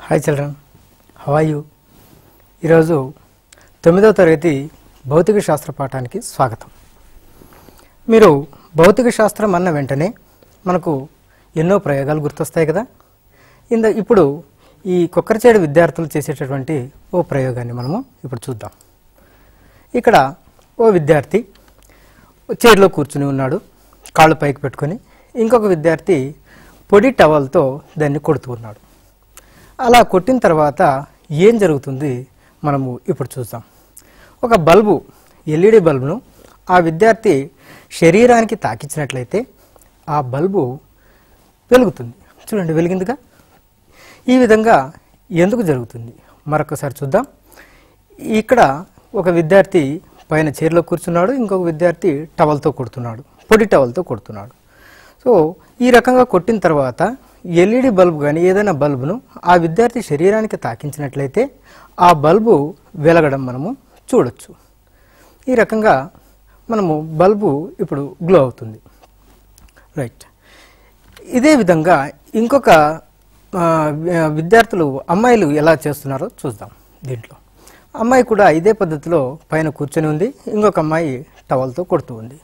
hi children how are you ఈరోజు తొమ్మిదవ తరగతి భౌతిక శాస్త్ర పాఠానికి స్వాగతం మీరు భౌతిక శాస్త్రం అన్న వెంటనే మనకు ఎన్నో ప్రయోగాలు గుర్తొస్తాయి కదా ఇంద ఇప్పుడు ఈ కొక్కరచేడు విద్యార్థులు చేసేటటువంటి ఓ ప్రయోగాన్ని మనము ఇప్పుడు చూద్దాం ఇక్కడ ఓ విద్యార్థి చైర్లో కూర్చుని ఉన్నాడు కాళ్ళు పైకి పెట్టుకొని ఇంకొక విద్యార్థి పొడి టవల్తో దాన్ని కొడుతూ ఉన్నాడు అలా కొట్టిన తర్వాత ఏం జరుగుతుంది మనము ఇప్పుడు చూద్దాం ఒక బల్బు ఎల్ఈడి బల్బును ఆ విద్యార్థి శరీరానికి తాకించినట్లయితే ఆ బల్బు వెలుగుతుంది చూడండి వెలిగిందిగా ఈ విధంగా ఎందుకు జరుగుతుంది మరొకసారి చూద్దాం ఇక్కడ ఒక విద్యార్థి పైన చైర్లో కూర్చున్నాడు ఇంకొక విద్యార్థి టవల్తో కొడుతున్నాడు పొడి టవల్తో కొడుతున్నాడు సో ఈ రకంగా కొట్టిన తర్వాత ఎల్ఈడి బల్బు కానీ ఏదైనా బల్బును ఆ విద్యార్థి శరీరానికి తాకించినట్లయితే ఆ బల్బు వెలగడం మనము చూడొచ్చు ఈ రకంగా మనము బల్బు ఇప్పుడు గ్లో అవుతుంది రైట్ ఇదే విధంగా ఇంకొక ఆ, విద్యార్థులు అమ్మాయిలు ఎలా చేస్తున్నారో చూద్దాం దీంట్లో అమ్మాయి కూడా ఇదే పద్ధతిలో పైన కూర్చొని ఉంది ఇంకొక అమ్మాయి టవల్తో కొడుతూ ఉంది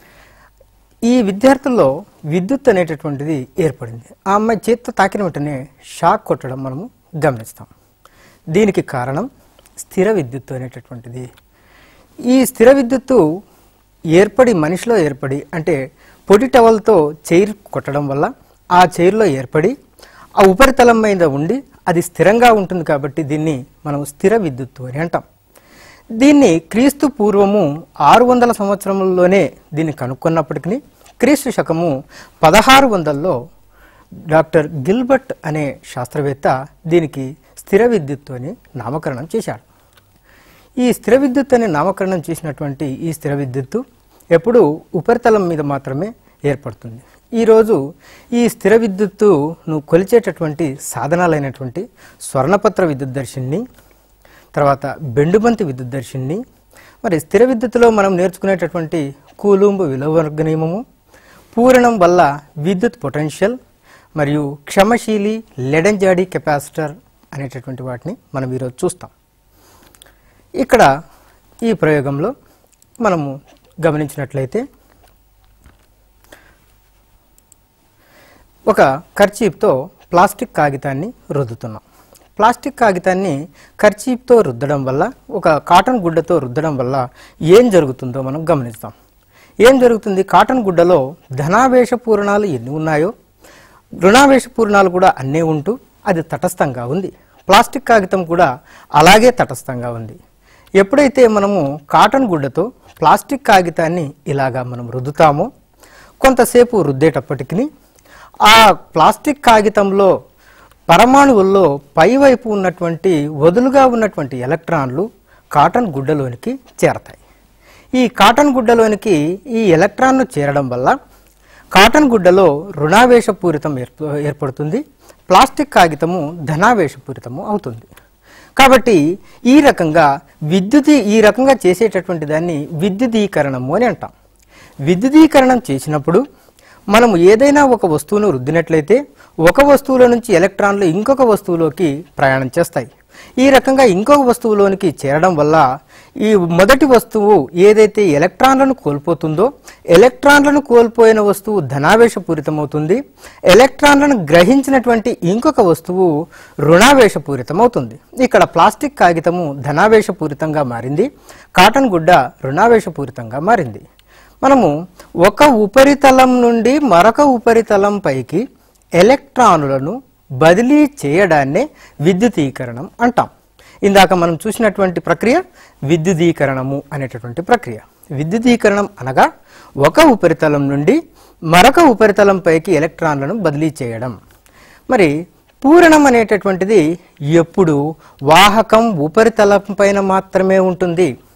ఈ విద్యార్థుల్లో విద్యుత్ అనేటటువంటిది ఏర్పడింది ఆ అమ్మాయి చేతితో తాకిన వెంటనే షాక్ కొట్టడం మనము గమనిస్తాం దీనికి కారణం స్థిర విద్యుత్తు అనేటటువంటిది ఈ స్థిర విద్యుత్తు ఏర్పడి మనిషిలో ఏర్పడి అంటే పొడి టవల్తో చైర్ కొట్టడం వల్ల ఆ చైర్లో ఏర్పడి ఆ ఉపరితలం మీద ఉండి అది స్థిరంగా ఉంటుంది కాబట్టి దీన్ని మనం స్థిర విద్యుత్తు అని అంటాం దీన్ని క్రీస్తు పూర్వము ఆరు వందల సంవత్సరంలోనే దీన్ని కనుక్కున్నప్పటికీ క్రీస్తు శకము పదహారు వందల్లో డాక్టర్ గిల్బర్ట్ అనే శాస్త్రవేత్త దీనికి స్థిర విద్యుత్తు అని నామకరణం చేశాడు ఈ స్థిర విద్యుత్ అనే నామకరణం చేసినటువంటి ఈ స్థిర విద్యుత్తు ఎప్పుడూ ఉపరితలం మీద మాత్రమే ఏర్పడుతుంది ఈరోజు ఈ స్థిర విద్యుత్తును కొలిచేటటువంటి సాధనాలైనటువంటి స్వర్ణపత్ర విద్యుత్ దర్శిని తర్వాత బెండుబంతి విద్యుత్ దర్శిని మరి స్థిర విద్యుత్తులో మనం నేర్చుకునేటటువంటి కూలుంబు విలువర్గ నియమము పూరణం వల్ల విద్యుత్ పొటెన్షియల్ మరియు క్షమశీలి లెడెంజాడి కెపాసిటర్ అనేటటువంటి వాటిని మనం ఈరోజు చూస్తాం ఇక్కడ ఈ ప్రయోగంలో మనము గమనించినట్లయితే ఒక కర్చీప్తో ప్లాస్టిక్ కాగితాన్ని రుద్దుతున్నాం ప్లాస్టిక్ కాగితాన్ని కర్చీప్తో రుద్దడం వల్ల ఒక కాటన్ గుడ్డతో రుద్దడం వల్ల ఏం జరుగుతుందో మనం గమనిస్తాం ఏం జరుగుతుంది కాటన్ గుడ్డలో ధనావేశ పూరణాలు ఎన్ని ఉన్నాయో రుణావేశ పూర్ణాలు కూడా అన్నీ ఉంటూ అది తటస్థంగా ఉంది ప్లాస్టిక్ కాగితం కూడా అలాగే తటస్థంగా ఉంది ఎప్పుడైతే మనము కాటన్ గుడ్డతో ప్లాస్టిక్ కాగితాన్ని ఇలాగా మనం రుద్దుతామో కొంతసేపు రుద్దేటప్పటికి ఆ ప్లాస్టిక్ కాగితంలో పరమాణువుల్లో పైవైపు ఉన్నటువంటి వదులుగా ఉన్నటువంటి ఎలక్ట్రాన్లు కాటన్ గుడ్డలోనికి చేరతాయి ఈ కాటన్ గుడ్డలోనికి ఈ ఎలక్ట్రాన్లు చేరడం వల్ల కాటన్ గుడ్డలో రుణావేశపూరితం ఏర్ప- ఏర్పడుతుంది ప్లాస్టిక్ కాగితము ధనావేశపూరితము అవుతుంది కాబట్టి ఈ రకంగా విద్యుతీ ఈ రకంగా చేసేటటువంటి దాన్ని విద్యుదీకరణము అని అంటాం విద్యుదీకరణం చేసినప్పుడు మనము ఏదైనా ఒక వస్తువును రుద్దినట్లయితే ఒక వస్తువులో నుంచి ఎలక్ట్రాన్లు ఇంకొక వస్తువులోకి ప్రయాణం చేస్తాయి ఈ రకంగా ఇంకొక వస్తువులోనికి చేరడం వల్ల ఈ మొదటి వస్తువు ఏదైతే ఎలక్ట్రాన్లను కోల్పోతుందో ఎలక్ట్రాన్లను కోల్పోయిన వస్తువు ధనావేశపూరితమవుతుంది ఎలక్ట్రాన్లను గ్రహించినటువంటి ఇంకొక వస్తువు రుణావేశపూరితమవుతుంది ఇక్కడ ప్లాస్టిక్ కాగితము ధనావేశపూరితంగా మారింది కాటన్ గుడ్డ రుణావేశపూరితంగా మారింది మనము ఒక ఉపరితలం నుండి మరొక ఉపరితలం పైకి ఎలక్ట్రానులను బదిలీ చేయడాన్నే విద్యుదీకరణం అంటాం ఇందాక మనం చూసినటువంటి ప్రక్రియ విద్యుదీకరణము అనేటటువంటి ప్రక్రియ విద్యుదీకరణం అనగా ఒక ఉపరితలం నుండి మరొక ఉపరితలం పైకి ఎలక్ట్రాన్లను బదిలీ చేయడం మరి పూరణం అనేటటువంటిది ఎప్పుడు వాహకం ఉపరితలం పైన మాత్రమే ఉంటుంది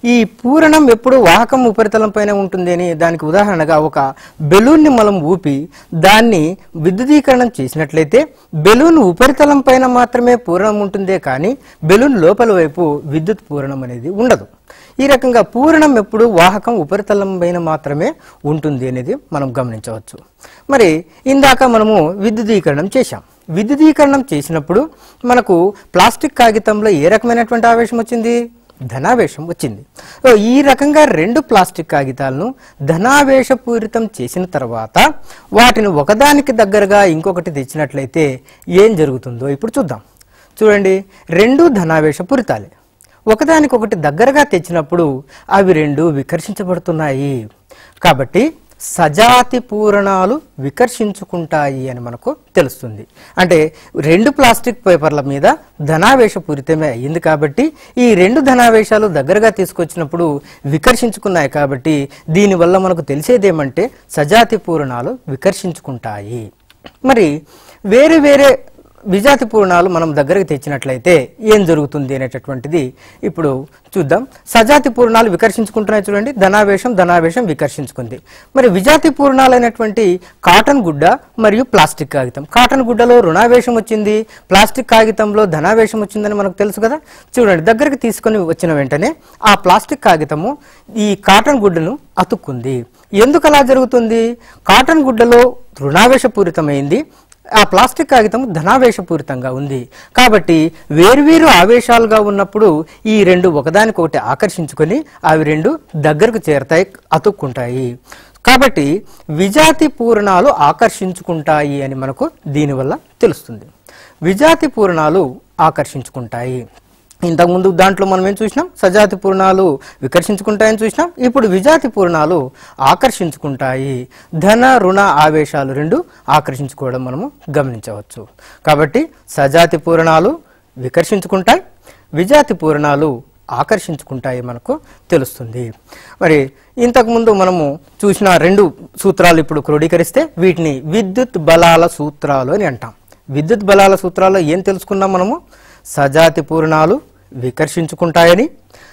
ఈ పూరణం ఎప్పుడు వాహకం ఉపరితలం పైన ఉంటుంది అని దానికి ఉదాహరణగా ఒక బెలూన్ని మనం ఊపి దాన్ని విద్యుదీకరణం చేసినట్లయితే బెలూన్ ఉపరితలం పైన మాత్రమే పూరణం ఉంటుందే కానీ బెలూన్ లోపల వైపు విద్యుత్ పూరణం అనేది ఉండదు ఈ రకంగా పూరణం ఎప్పుడు వాహకం ఉపరితలం పైన మాత్రమే ఉంటుంది అనేది మనం గమనించవచ్చు మరి ఇందాక మనము విద్యుదీకరణం చేశాం విద్యుదీకరణం చేసినప్పుడు మనకు ప్లాస్టిక్ కాగితంలో ఏ రకమైనటువంటి ఆవేశం వచ్చింది ధనావేశం వచ్చింది సో ఈ రకంగా రెండు ప్లాస్టిక్ కాగితాలను ధనావేశపూరితం చేసిన తర్వాత వాటిని ఒకదానికి దగ్గరగా ఇంకొకటి తెచ్చినట్లయితే ఏం జరుగుతుందో ఇప్పుడు చూద్దాం చూడండి రెండు ధనావేశపూరితాలే ఒకదానికొకటి దగ్గరగా తెచ్చినప్పుడు అవి రెండు వికర్షించబడుతున్నాయి కాబట్టి సజాతి పూరణాలు వికర్షించుకుంటాయి అని మనకు తెలుస్తుంది అంటే రెండు ప్లాస్టిక్ పేపర్ల మీద ధనావేశపూరితమే అయ్యింది కాబట్టి ఈ రెండు ధనావేశాలు దగ్గరగా తీసుకొచ్చినప్పుడు వికర్షించుకున్నాయి కాబట్టి దీనివల్ల మనకు తెలిసేదేమంటే సజాతి పూరణాలు వికర్షించుకుంటాయి మరి వేరే వేరే విజాతి పూర్ణాలు మనం దగ్గరికి తెచ్చినట్లయితే ఏం జరుగుతుంది అనేటటువంటిది ఇప్పుడు చూద్దాం సజాతి పూర్ణాలు వికర్షించుకుంటున్నాయి చూడండి ధనావేశం ధనావేశం వికర్షించుకుంది మరి విజాతి పూర్ణాలైనటువంటి కాటన్ గుడ్డ మరియు ప్లాస్టిక్ కాగితం కాటన్ గుడ్డలో రుణావేశం వచ్చింది ప్లాస్టిక్ కాగితంలో ధనావేశం వచ్చిందని మనకు తెలుసు కదా చూడండి దగ్గరికి తీసుకొని వచ్చిన వెంటనే ఆ ప్లాస్టిక్ కాగితము ఈ కాటన్ గుడ్డను అతుక్కుంది ఎందుకు అలా జరుగుతుంది కాటన్ గుడ్డలో రుణావేశపూరితమైంది ఆ ప్లాస్టిక్ కాగితం ధనావేశపూరితంగా ఉంది కాబట్టి వేరువేరు ఆవేశాలుగా ఉన్నప్పుడు ఈ రెండు ఒకదానికొకటి ఆకర్షించుకొని అవి రెండు దగ్గరకు చేరతాయి అతుక్కుంటాయి కాబట్టి విజాతి పూరణాలు ఆకర్షించుకుంటాయి అని మనకు దీనివల్ల తెలుస్తుంది విజాతి పూరణాలు ఆకర్షించుకుంటాయి ఇంతకుముందు దాంట్లో మనం ఏం చూసినాం సజాతి పూర్ణాలు వికర్షించుకుంటాయని చూసినాం ఇప్పుడు విజాతి పూర్ణాలు ఆకర్షించుకుంటాయి ధన రుణ ఆవేశాలు రెండు ఆకర్షించుకోవడం మనము గమనించవచ్చు కాబట్టి సజాతి పూర్ణాలు వికర్షించుకుంటాయి విజాతి పూర్ణాలు ఆకర్షించుకుంటాయి మనకు తెలుస్తుంది మరి ఇంతకుముందు మనము చూసిన రెండు సూత్రాలు ఇప్పుడు క్రోడీకరిస్తే వీటిని విద్యుత్ బలాల సూత్రాలు అని అంటాం విద్యుత్ బలాల సూత్రాల్లో ఏం తెలుసుకున్నాం మనము సజాతి పూర్ణాలు వికర్షించుకుంటాయని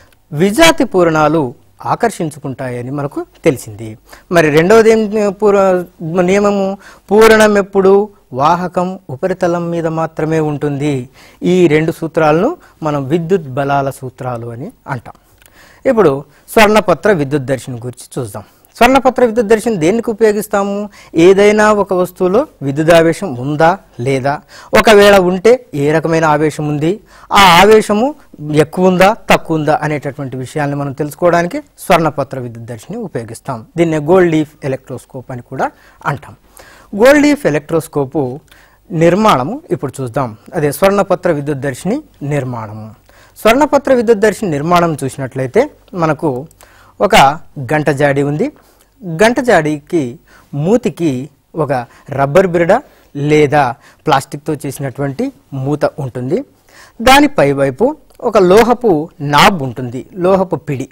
విజాతి పూర్ణాలు ఆకర్షించుకుంటాయని మనకు తెలిసింది మరి రెండవది ఏం పూర నియమము పూరణం ఎప్పుడు వాహకం ఉపరితలం మీద మాత్రమే ఉంటుంది ఈ రెండు సూత్రాలను మనం విద్యుత్ బలాల సూత్రాలు అని అంటాం ఇప్పుడు స్వర్ణపత్ర విద్యుత్ దర్శనం గురించి చూద్దాం స్వర్ణపత్ర విద్యుత్ దర్శనం దేనికి ఉపయోగిస్తాము ఏదైనా ఒక వస్తువులో విద్యుత్ ఆవేశం ఉందా లేదా ఒకవేళ ఉంటే ఏ రకమైన ఆవేశం ఉంది ఆ ఆవేశము ఎక్కువ ఉందా తక్కువ ఉందా అనేటటువంటి విషయాన్ని మనం తెలుసుకోవడానికి స్వర్ణపత్ర విద్యుత్ దర్శిని ఉపయోగిస్తాం దీన్ని గోల్డ్ లీఫ్ ఎలక్ట్రోస్కోప్ అని కూడా అంటాం గోల్డ్ లీఫ్ ఎలక్ట్రోస్కోపు నిర్మాణము ఇప్పుడు చూద్దాం అదే స్వర్ణపత్ర విద్యుత్ దర్శిని నిర్మాణము స్వర్ణపత్ర విద్యుత్ దర్శిని నిర్మాణం చూసినట్లయితే మనకు ఒక గంట జాడి ఉంది గంట జాడీకి మూతికి ఒక రబ్బర్ బిరడ లేదా ప్లాస్టిక్తో చేసినటువంటి మూత ఉంటుంది దాని పైవైపు ఒక లోహపు నాబ్ ఉంటుంది లోహపు పిడి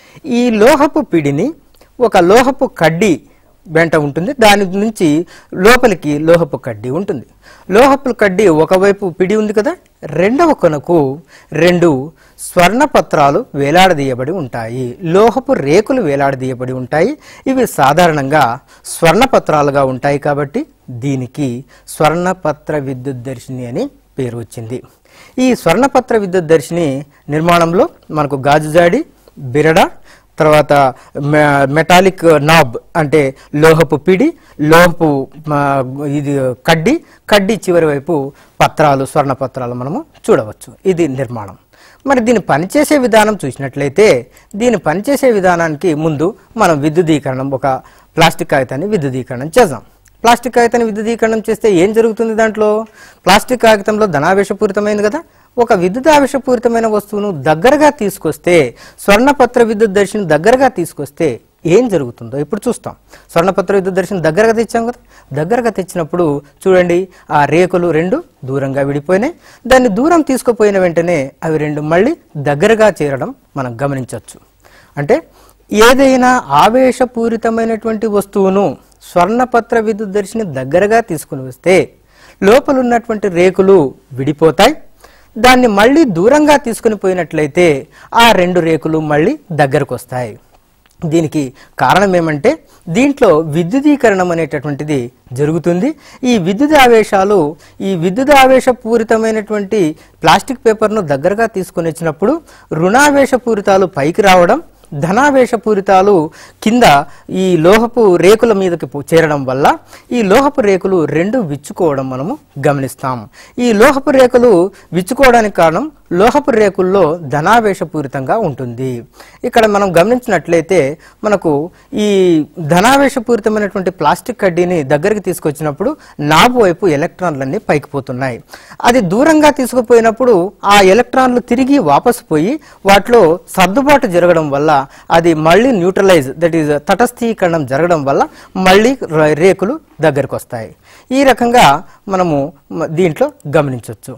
ఈ లోహపు పిడిని ఒక లోహపు కడ్డీ వెంట ఉంటుంది దాని నుంచి లోపలికి లోహపు కడ్డీ ఉంటుంది లోహపు కడ్డీ ఒకవైపు పిడి ఉంది కదా రెండవ కొనకు రెండు స్వర్ణ పత్రాలు వేలాడదీయబడి ఉంటాయి లోహపు రేకులు వేలాడదీయబడి ఉంటాయి ఇవి సాధారణంగా స్వర్ణ పత్రాలుగా ఉంటాయి కాబట్టి దీనికి స్వర్ణపత్ర విద్యుత్ దర్శిని అని పేరు వచ్చింది ఈ స్వర్ణపత్ర విద్యుత్ దర్శిని నిర్మాణంలో మనకు గాజు జాడి బిరడ తర్వాత మె- మెటాలిక్ నాబ్ అంటే లోహపు పిడి లోహపు ఆ, ఇది కడ్డి కడ్డి చివరి వైపు పత్రాలు స్వర్ణ పత్రాలు మనము చూడవచ్చు ఇది నిర్మాణం మరి దీని పనిచేసే విధానం చూసినట్లయితే దీని పనిచేసే విధానానికి ముందు మనం విద్యుదీకరణం ఒక ప్లాస్టిక్ కాగితాన్ని విద్యుదీకరణం చేద్దాం ప్లాస్టిక్ కాగితాన్ని విద్యుదీకరణం చేస్తే ఏం జరుగుతుంది దాంట్లో ప్లాస్టిక్ కాగితంలో ధనావేశపూరితమైంది కదా ఒక విద్యుత్ ఆవేశపూరితమైన వస్తువును దగ్గరగా తీసుకొస్తే స్వర్ణపత్ర విద్యుత్ దర్శనం దగ్గరగా తీసుకొస్తే ఏం జరుగుతుందో ఇప్పుడు చూస్తాం స్వర్ణపత్ర విద్యుత్ దర్శనం దగ్గరగా తెచ్చాం కదా దగ్గరగా తెచ్చినప్పుడు చూడండి ఆ రేకులు రెండు దూరంగా విడిపోయినాయి దాన్ని దూరం తీసుకుపోయిన వెంటనే అవి రెండు మళ్ళీ దగ్గరగా చేరడం మనం గమనించవచ్చు అంటే ఏదైనా ఆవేశపూరితమైనటువంటి వస్తువును స్వర్ణపత్ర విద్యుత్ దర్శిని దగ్గరగా తీసుకుని వస్తే లోపల ఉన్నటువంటి రేకులు విడిపోతాయి దాన్ని మళ్ళీ దూరంగా తీసుకుని పోయినట్లయితే ఆ రెండు రేకులు మళ్ళీ దగ్గరకు వస్తాయి దీనికి కారణం ఏమంటే దీంట్లో విద్యుదీకరణం అనేటటువంటిది జరుగుతుంది ఈ విద్యుత్ ఆవేశాలు ఈ విద్యుత్ ఆవేశపూరితమైనటువంటి ప్లాస్టిక్ పేపర్ను దగ్గరగా తీసుకొని వచ్చినప్పుడు రుణావేశపూరితాలు పైకి రావడం ధనావేశపూరితాలు కింద ఈ లోహపు రేకుల మీదకి పో- చేరడం వల్ల ఈ లోహపు రేకులు రెండు విచ్చుకోవడం మనము గమనిస్తాం ఈ లోహపు రేకులు విచ్చుకోవడానికి కారణం లోహపు రేకుల్లో ధనావేశపూరితంగా ఉంటుంది ఇక్కడ మనం గమనించినట్లయితే మనకు ఈ ధనావేశపూరితమైనటువంటి ప్లాస్టిక్ కడ్డీని దగ్గరికి తీసుకొచ్చినప్పుడు నాబు వైపు ఎలక్ట్రాన్లన్నీ పైకి పోతున్నాయి అది దూరంగా తీసుకుపోయినప్పుడు ఆ ఎలక్ట్రాన్లు తిరిగి వాపసు పోయి వాటిలో సర్దుబాటు జరగడం వల్ల అది మళ్ళీ న్యూట్రలైజ్ దట్ ఈజ్ తటస్థీకరణం జరగడం వల్ల మళ్ళీ ర- రేకులు దగ్గరకు వస్తాయి ఈ రకంగా మనము మ- దీంట్లో గమనించవచ్చు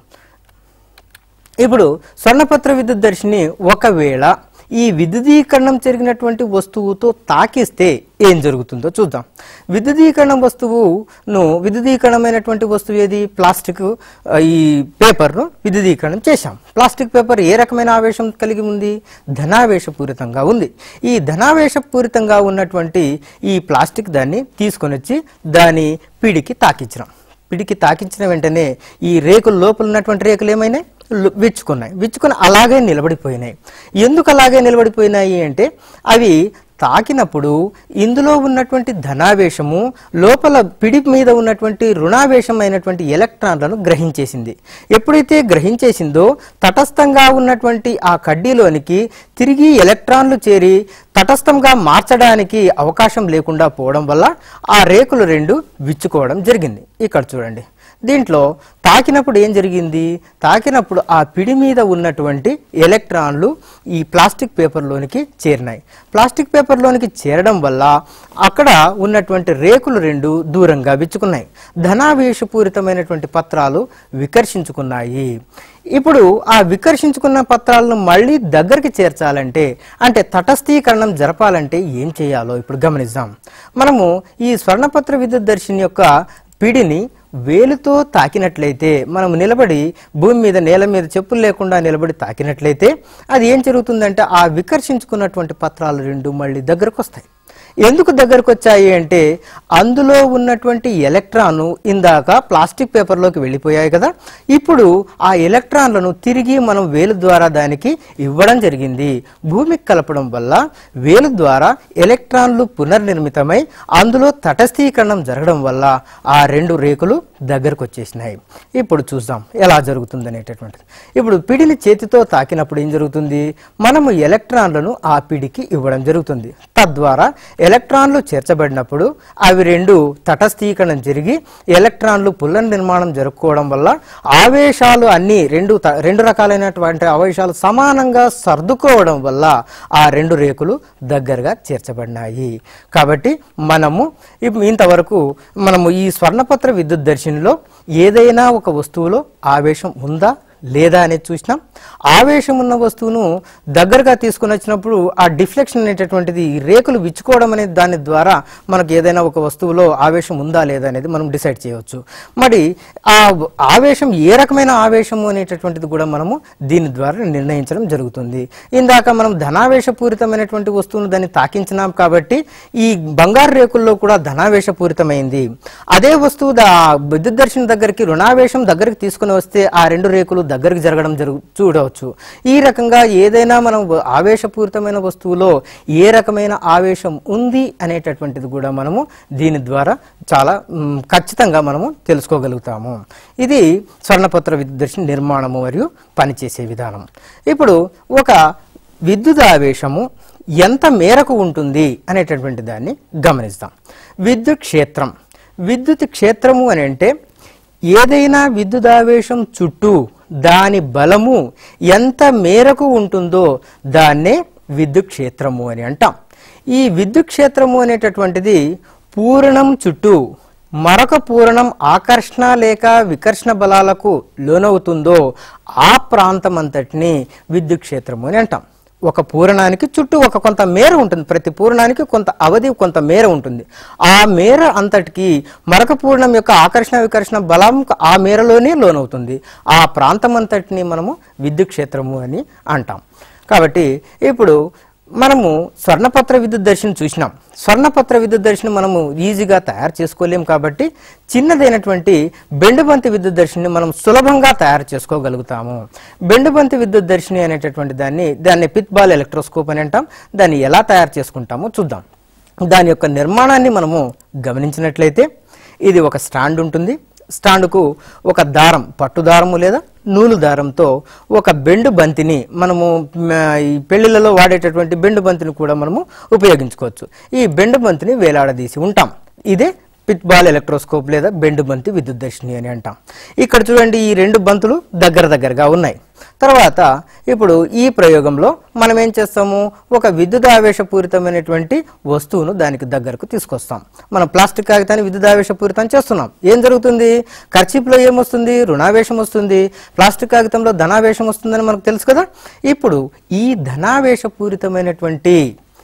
ఇప్పుడు స్వర్ణపత్ర విద్యుత్ దర్శిని ఒకవేళ ఈ విద్యుదీకరణం జరిగినటువంటి వస్తువుతో తాకిస్తే ఏం జరుగుతుందో చూద్దాం విద్యుదీకరణం వస్తువును విద్యుదీకరణమైనటువంటి వస్తువు ఏది ప్లాస్టిక్ ఆ, ఈ పేపర్ను విద్యుదీకరణం చేశాం ప్లాస్టిక్ పేపర్ ఏ రకమైన ఆవేశం కలిగి ఉంది ధనావేశపూరితంగా ఉంది ఈ ధనావేశపూరితంగా ఉన్నటువంటి ఈ ప్లాస్టిక్ దాన్ని తీసుకొని వచ్చి దాని పిడికి తాకించడం పిడికి తాకించిన వెంటనే ఈ రేకుల లోపల ఉన్నటువంటి రేకులు ఏమైనాయి లు- విచ్చుకున్నాయి విచ్చుకుని అలాగే నిలబడిపోయినాయి ఎందుకు అలాగే నిలబడిపోయినాయి అంటే అవి తాకినప్పుడు ఇందులో ఉన్నటువంటి ధనావేశము లోపల పిడి మీద ఉన్నటువంటి రుణావేశం అయినటువంటి ఎలక్ట్రాన్లను గ్రహించేసింది ఎప్పుడైతే గ్రహించేసిందో తటస్థంగా ఉన్నటువంటి ఆ కడ్డీలోనికి తిరిగి ఎలక్ట్రాన్లు చేరి తటస్థంగా మార్చడానికి అవకాశం లేకుండా పోవడం వల్ల ఆ రేకులు రెండు విచ్చుకోవడం జరిగింది ఇక్కడ చూడండి దీంట్లో తాకినప్పుడు ఏం జరిగింది తాకినప్పుడు ఆ పిడి మీద ఉన్నటువంటి ఎలక్ట్రాన్లు ఈ ప్లాస్టిక్ పేపర్లోనికి చేరినాయి ప్లాస్టిక్ పేపర్లోనికి చేరడం వల్ల అక్కడ ఉన్నటువంటి రేకులు రెండు దూరంగా విచ్చుకున్నాయి ధనావేశపూరితమైనటువంటి పత్రాలు వికర్షించుకున్నాయి ఇప్పుడు ఆ వికర్షించుకున్న పత్రాలను మళ్ళీ దగ్గరికి చేర్చాలంటే అంటే తటస్థీకరణం జరపాలంటే ఏం చేయాలో ఇప్పుడు గమనిద్దాం మనము ఈ స్వర్ణపత్ర విద్యుత్ దర్శిని యొక్క పిడిని వేలుతో తాకినట్లయితే మనం నిలబడి భూమి మీద నేల మీద చెప్పులు లేకుండా నిలబడి తాకినట్లయితే అది ఏం జరుగుతుందంటే ఆ వికర్షించుకున్నటువంటి పత్రాలు రెండు మళ్ళీ దగ్గరకు వస్తాయి ఎందుకు దగ్గరకు వచ్చాయి అంటే అందులో ఉన్నటువంటి ఎలక్ట్రాన్ ఇందాక ప్లాస్టిక్ పేపర్లోకి వెళ్ళిపోయాయి కదా ఇప్పుడు ఆ ఎలక్ట్రాన్లను తిరిగి మనం వేలు ద్వారా దానికి ఇవ్వడం జరిగింది భూమికి కలపడం వల్ల వేలు ద్వారా ఎలక్ట్రాన్లు పునర్నిర్మితమై అందులో తటస్థీకరణం జరగడం వల్ల ఆ రెండు రేకులు దగ్గరకు వచ్చేసినాయి ఇప్పుడు చూద్దాం ఎలా జరుగుతుంది అనేటటువంటిది ఇప్పుడు పిడిని చేతితో తాకినప్పుడు ఏం జరుగుతుంది మనము ఎలక్ట్రాన్లను ఆ పిడికి ఇవ్వడం జరుగుతుంది తద్వారా ఎలక్ట్రాన్లు చేర్చబడినప్పుడు అవి రెండు తటస్థీకరణం జరిగి ఎలక్ట్రాన్లు పుల్ల నిర్మాణం జరుపుకోవడం వల్ల ఆవేశాలు అన్ని రెండు త- రెండు రకాలైనటువంటి ఆవేశాలు సమానంగా సర్దుకోవడం వల్ల ఆ రెండు రేకులు దగ్గరగా చేర్చబడినాయి కాబట్టి మనము ఇప్- ఇంతవరకు మనము ఈ స్వర్ణపత్ర విద్యుత్ దర్శినిలో ఏదైనా ఒక వస్తువులో ఆవేశం ఉందా లేదా అనేది చూసినాం ఆవేశం ఉన్న వస్తువును దగ్గరగా తీసుకుని వచ్చినప్పుడు ఆ డిఫ్లెక్షన్ అనేటటువంటిది ఈ రేకులు విచ్చుకోవడం అనే దాని ద్వారా మనకు ఏదైనా ఒక వస్తువులో ఆవేశం ఉందా లేదా అనేది మనం డిసైడ్ చేయవచ్చు మరి ఆ ఆవేశం ఏ రకమైన ఆవేశము అనేటటువంటిది కూడా మనము దీని ద్వారా నిర్ణయించడం జరుగుతుంది ఇందాక మనం ధనావేశపూరితమైనటువంటి వస్తువును దాన్ని తాకించినాం కాబట్టి ఈ బంగారు రేకుల్లో కూడా ధనావేశపూరితమైంది అదే వస్తువు దా విద్యుత్ దర్శనం దగ్గరికి రుణావేశం దగ్గరికి తీసుకుని వస్తే ఆ రెండు రేకులు దగ్గరికి జరగడం జరుగు చూడవచ్చు ఈ రకంగా ఏదైనా మనం వ- ఆవేశపూరితమైన వస్తువులో ఏ రకమైన ఆవేశం ఉంది అనేటటువంటిది కూడా మనము దీని ద్వారా చాలా మ్, ఖచ్చితంగా మనము తెలుసుకోగలుగుతాము ఇది స్వర్ణపత్ర విద్యుత్ దర్శన నిర్మాణము మరియు పనిచేసే విధానం ఇప్పుడు ఒక విద్యుత్ ఆవేశము ఎంత మేరకు ఉంటుంది అనేటటువంటి దాన్ని గమనిస్తాం విద్యుత్ క్షేత్రం విద్యుత్ క్షేత్రము అని అంటే ఏదైనా విద్యుదావేశం చుట్టూ దాని బలము ఎంత మేరకు ఉంటుందో దాన్నే విద్యుత్ క్షేత్రము అని అంటాం ఈ విద్యుత్ క్షేత్రము అనేటటువంటిది పూరణం చుట్టూ మరొక పూరణం ఆకర్షణ లేక వికర్షణ బలాలకు లోనవుతుందో ఆ ప్రాంతం అంతటిని విద్యుత్ క్షేత్రము అని అంటాం ఒక పూరణానికి చుట్టూ ఒక కొంత మేర ఉంటుంది ప్రతి పూరణానికి కొంత అవధి కొంత మేర ఉంటుంది ఆ మేర అంతటికి మరొక పూర్ణం యొక్క ఆకర్షణ వికర్షణ బలం ఆ మేరలోనే లోనవుతుంది ఆ ప్రాంతం అంతటిని మనము విద్యుత్ క్షేత్రము అని అంటాం కాబట్టి ఇప్పుడు మనము స్వర్ణపత్ర విద్యుత్ దర్శనం చూసినాం స్వర్ణపత్ర విద్యుత్ దర్శనం మనము ఈజీగా తయారు చేసుకోలేం కాబట్టి చిన్నదైనటువంటి బెండుబంతి విద్యుత్ దర్శిని మనం సులభంగా తయారు చేసుకోగలుగుతాము బెండుబంతి విద్యుత్ దర్శిని అనేటటువంటి దాన్ని దాన్ని పిత్ బాల్ ఎలక్ట్రోస్కోప్ అని అంటాం దాన్ని ఎలా తయారు చేసుకుంటామో చూద్దాం దాని యొక్క నిర్మాణాన్ని మనము గమనించినట్లయితే ఇది ఒక స్టాండ్ ఉంటుంది స్టాండ్కు ఒక దారం పట్టు దారము లేదా నూలు దారంతో ఒక బెండు బంతిని మనము మ, ఈ పెళ్లిళ్ళలో వాడేటటువంటి బెండు బంతిని కూడా మనము ఉపయోగించుకోవచ్చు ఈ బెండు బంతిని వేలాడదీసి ఉంటాం ఇదే పిట్ బాల్ ఎలక్ట్రోస్కోప్ లేదా బెండు బంతి విద్యుత్ దర్శిని అని అంటాం ఇక్కడ చూడండి ఈ రెండు బంతులు దగ్గర దగ్గరగా ఉన్నాయి తర్వాత ఇప్పుడు ఈ ప్రయోగంలో మనం ఏం చేస్తాము ఒక విద్యుత్ ఆవేశపూరితమైనటువంటి వస్తువును దానికి దగ్గరకు తీసుకొస్తాం మనం ప్లాస్టిక్ కాగితాన్ని విద్యుత్ ఆవేశపూరితం చేస్తున్నాం ఏం జరుగుతుంది ఖర్చీప్లో ఏమొస్తుంది రుణావేశం వస్తుంది ప్లాస్టిక్ కాగితంలో ధనావేశం వస్తుందని మనకు తెలుసు కదా ఇప్పుడు ఈ ధనావేశపూరితమైనటువంటి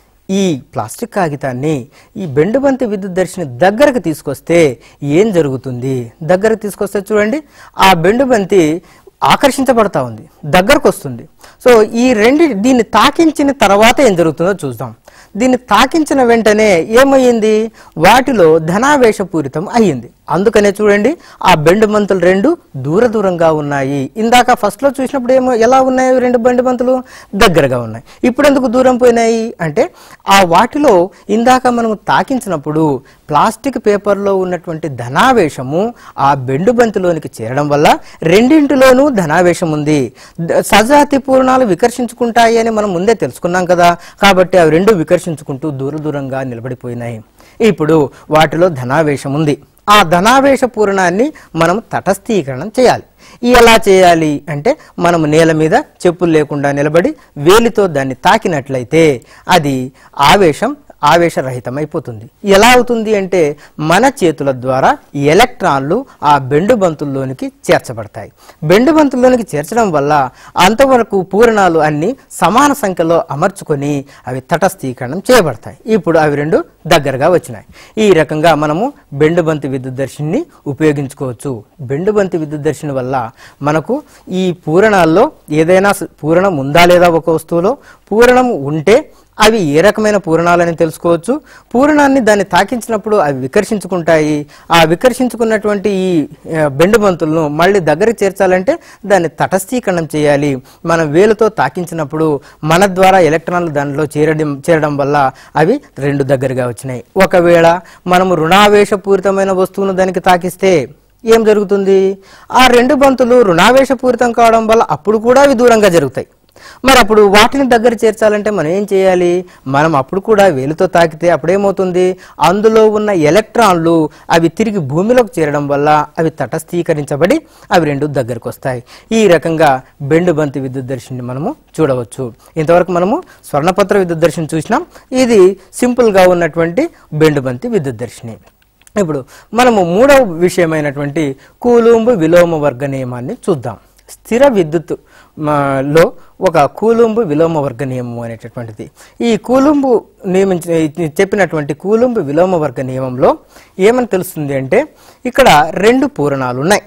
ఈ ప్లాస్టిక్ కాగితాన్ని ఈ బెండుబంతి విద్యుత్ దర్శిని దగ్గరకు తీసుకొస్తే ఏం జరుగుతుంది దగ్గరకు తీసుకొస్తే చూడండి ఆ బెండుబంతి ఆకర్షించబడతా ఉంది దగ్గరకు వస్తుంది సో ఈ రెండు దీన్ని తాకించిన తర్వాత ఏం జరుగుతుందో చూద్దాం దీన్ని తాకించిన వెంటనే ఏమయ్యింది వాటిలో ధనావేశపూరితం అయ్యింది అందుకనే చూడండి ఆ బెండు బంతులు రెండు దూర దూరంగా ఉన్నాయి ఇందాక ఫస్ట్ లో చూసినప్పుడు ఏమో ఎలా ఉన్నాయి రెండు బెండు బంతులు దగ్గరగా ఉన్నాయి ఇప్పుడు ఎందుకు దూరం పోయినాయి అంటే ఆ వాటిలో ఇందాక మనం తాకించినప్పుడు ప్లాస్టిక్ పేపర్లో ఉన్నటువంటి ధనావేశము ఆ బెండు బంతిలోనికి చేరడం వల్ల రెండింటిలోనూ ధనావేశం ఉంది ద- సజాతి పూర్ణాలు వికర్షించుకుంటాయి అని మనం ముందే తెలుసుకున్నాం కదా కాబట్టి అవి రెండు వికర్షించుకుంటూ దూర దూరంగా నిలబడిపోయినాయి ఇప్పుడు వాటిలో ధనావేశం ఉంది ఆ ధనావేశ పూర్ణాన్ని మనం తటస్థీకరణం చేయాలి ఎలా చేయాలి అంటే మనం నేల మీద చెప్పులు లేకుండా నిలబడి వేలితో దాన్ని తాకినట్లయితే అది ఆవేశం ఆవేశరహితమైపోతుంది ఎలా అవుతుంది అంటే మన చేతుల ద్వారా ఎలక్ట్రాన్లు ఆ బెండు బంతుల్లోనికి చేర్చబడతాయి బెండు బంతుల్లోనికి చేర్చడం వల్ల అంతవరకు పూరణాలు అన్ని సమాన సంఖ్యలో అమర్చుకొని అవి తటస్థీకరణం చేయబడతాయి ఇప్పుడు అవి రెండు దగ్గరగా వచ్చినాయి ఈ రకంగా మనము బెండు బంతి విద్యుత్ దర్శిని ఉపయోగించుకోవచ్చు బెండు బంతి విద్యుత్ దర్శిని వల్ల మనకు ఈ పూరణాల్లో ఏదైనా స- పూరణం ఉందా లేదా ఒక వస్తువులో పూరణం ఉంటే అవి ఏ రకమైన పూరణాలని తెలుసుకోవచ్చు పూరణాన్ని దాన్ని తాకించినప్పుడు అవి వికర్షించుకుంటాయి ఆ వికర్షించుకున్నటువంటి ఈ ఆ, బెండు బంతులను మళ్ళీ దగ్గరికి చేర్చాలంటే దాన్ని తటస్థీకరణం చేయాలి మనం వేలుతో తాకించినప్పుడు మన ద్వారా ఎలక్ట్రాన్లు దానిలో చేరడం చేరడం వల్ల అవి రెండు దగ్గరగా వచ్చినాయి ఒకవేళ మనము రుణావేశపూరితమైన వస్తువును దానికి తాకిస్తే ఏం జరుగుతుంది ఆ రెండు బంతులు రుణావేశపూరితం కావడం వల్ల అప్పుడు కూడా అవి దూరంగా జరుగుతాయి మరి అప్పుడు వాటిని దగ్గర చేర్చాలంటే మనం ఏం చేయాలి మనం అప్పుడు కూడా వేలుతో తాకితే అప్పుడేమవుతుంది అందులో ఉన్న ఎలక్ట్రాన్లు అవి తిరిగి భూమిలోకి చేరడం వల్ల అవి తటస్థీకరించబడి అవి రెండు దగ్గరకు వస్తాయి ఈ రకంగా బెండు బంతి విద్యుత్ దర్శిని మనము చూడవచ్చు ఇంతవరకు మనము స్వర్ణపత్ర విద్యుత్ దర్శిని చూసినాం ఇది సింపుల్గా ఉన్నటువంటి బెండు బంతి విద్యుత్ దర్శిని ఇప్పుడు మనము మూడవ విషయమైనటువంటి కూలుంబు విలోమ వర్గ నియమాన్ని చూద్దాం స్థిర విద్యుత్ మ, లో ఒక కూలుంబు విలోమ వర్గ నియమం అనేటటువంటిది ఈ కూలుంబు నియమించిన చెప్పినటువంటి కూలుంబు విలోమ వర్గ నియమంలో ఏమని తెలుస్తుంది అంటే ఇక్కడ రెండు పూరణాలు ఉన్నాయి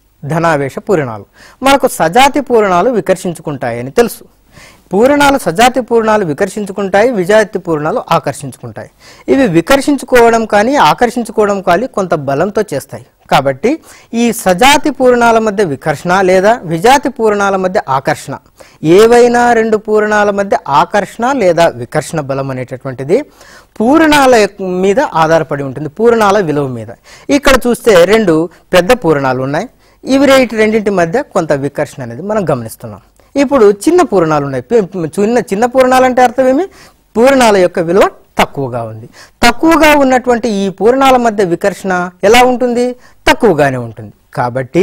ధనావేశ పూరణాలు మనకు సజాతి పూరణాలు వికర్షించుకుంటాయని తెలుసు పూరణాలు సజాతి పూర్ణాలు వికర్షించుకుంటాయి విజాతి పూర్ణాలు ఆకర్షించుకుంటాయి ఇవి వికర్షించుకోవడం కానీ ఆకర్షించుకోవడం కానీ కొంత బలంతో చేస్తాయి కాబట్టి ఈ సజాతి పూర్ణాల మధ్య వికర్షణ లేదా విజాతి పూర్ణాల మధ్య ఆకర్షణ ఏవైనా రెండు పూర్ణాల మధ్య ఆకర్షణ లేదా వికర్షణ బలం అనేటటువంటిది పూర్ణాల యొక్క- మీద ఆధారపడి ఉంటుంది పూర్ణాల విలువ మీద ఇక్కడ చూస్తే రెండు పెద్ద పూర్ణాలు ఉన్నాయి ఇవి రేటి రెండింటి మధ్య కొంత వికర్షణ అనేది మనం గమనిస్తున్నాం ఇప్పుడు చిన్న పూర్ణాలు ఉన్నాయి పి- చిన్న చిన్న పూర్ణాలు అంటే అర్థం ఏమి పూర్ణాల యొక్క విలువ తక్కువగా ఉంది తక్కువగా ఉన్నటువంటి ఈ పూర్ణాల మధ్య వికర్షణ ఎలా ఉంటుంది తక్కువగానే ఉంటుంది కాబట్టి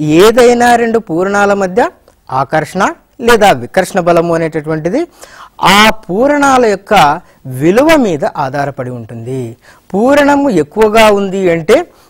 ఏదైనా రెండు పూర్ణాల మధ్య ఆకర్షణ లేదా వికర్షణ బలము అనేటటువంటిది ఆ పూరణాల యొక్క విలువ మీద ఆధారపడి ఉంటుంది పూరణము ఎక్కువగా ఉంది అంటే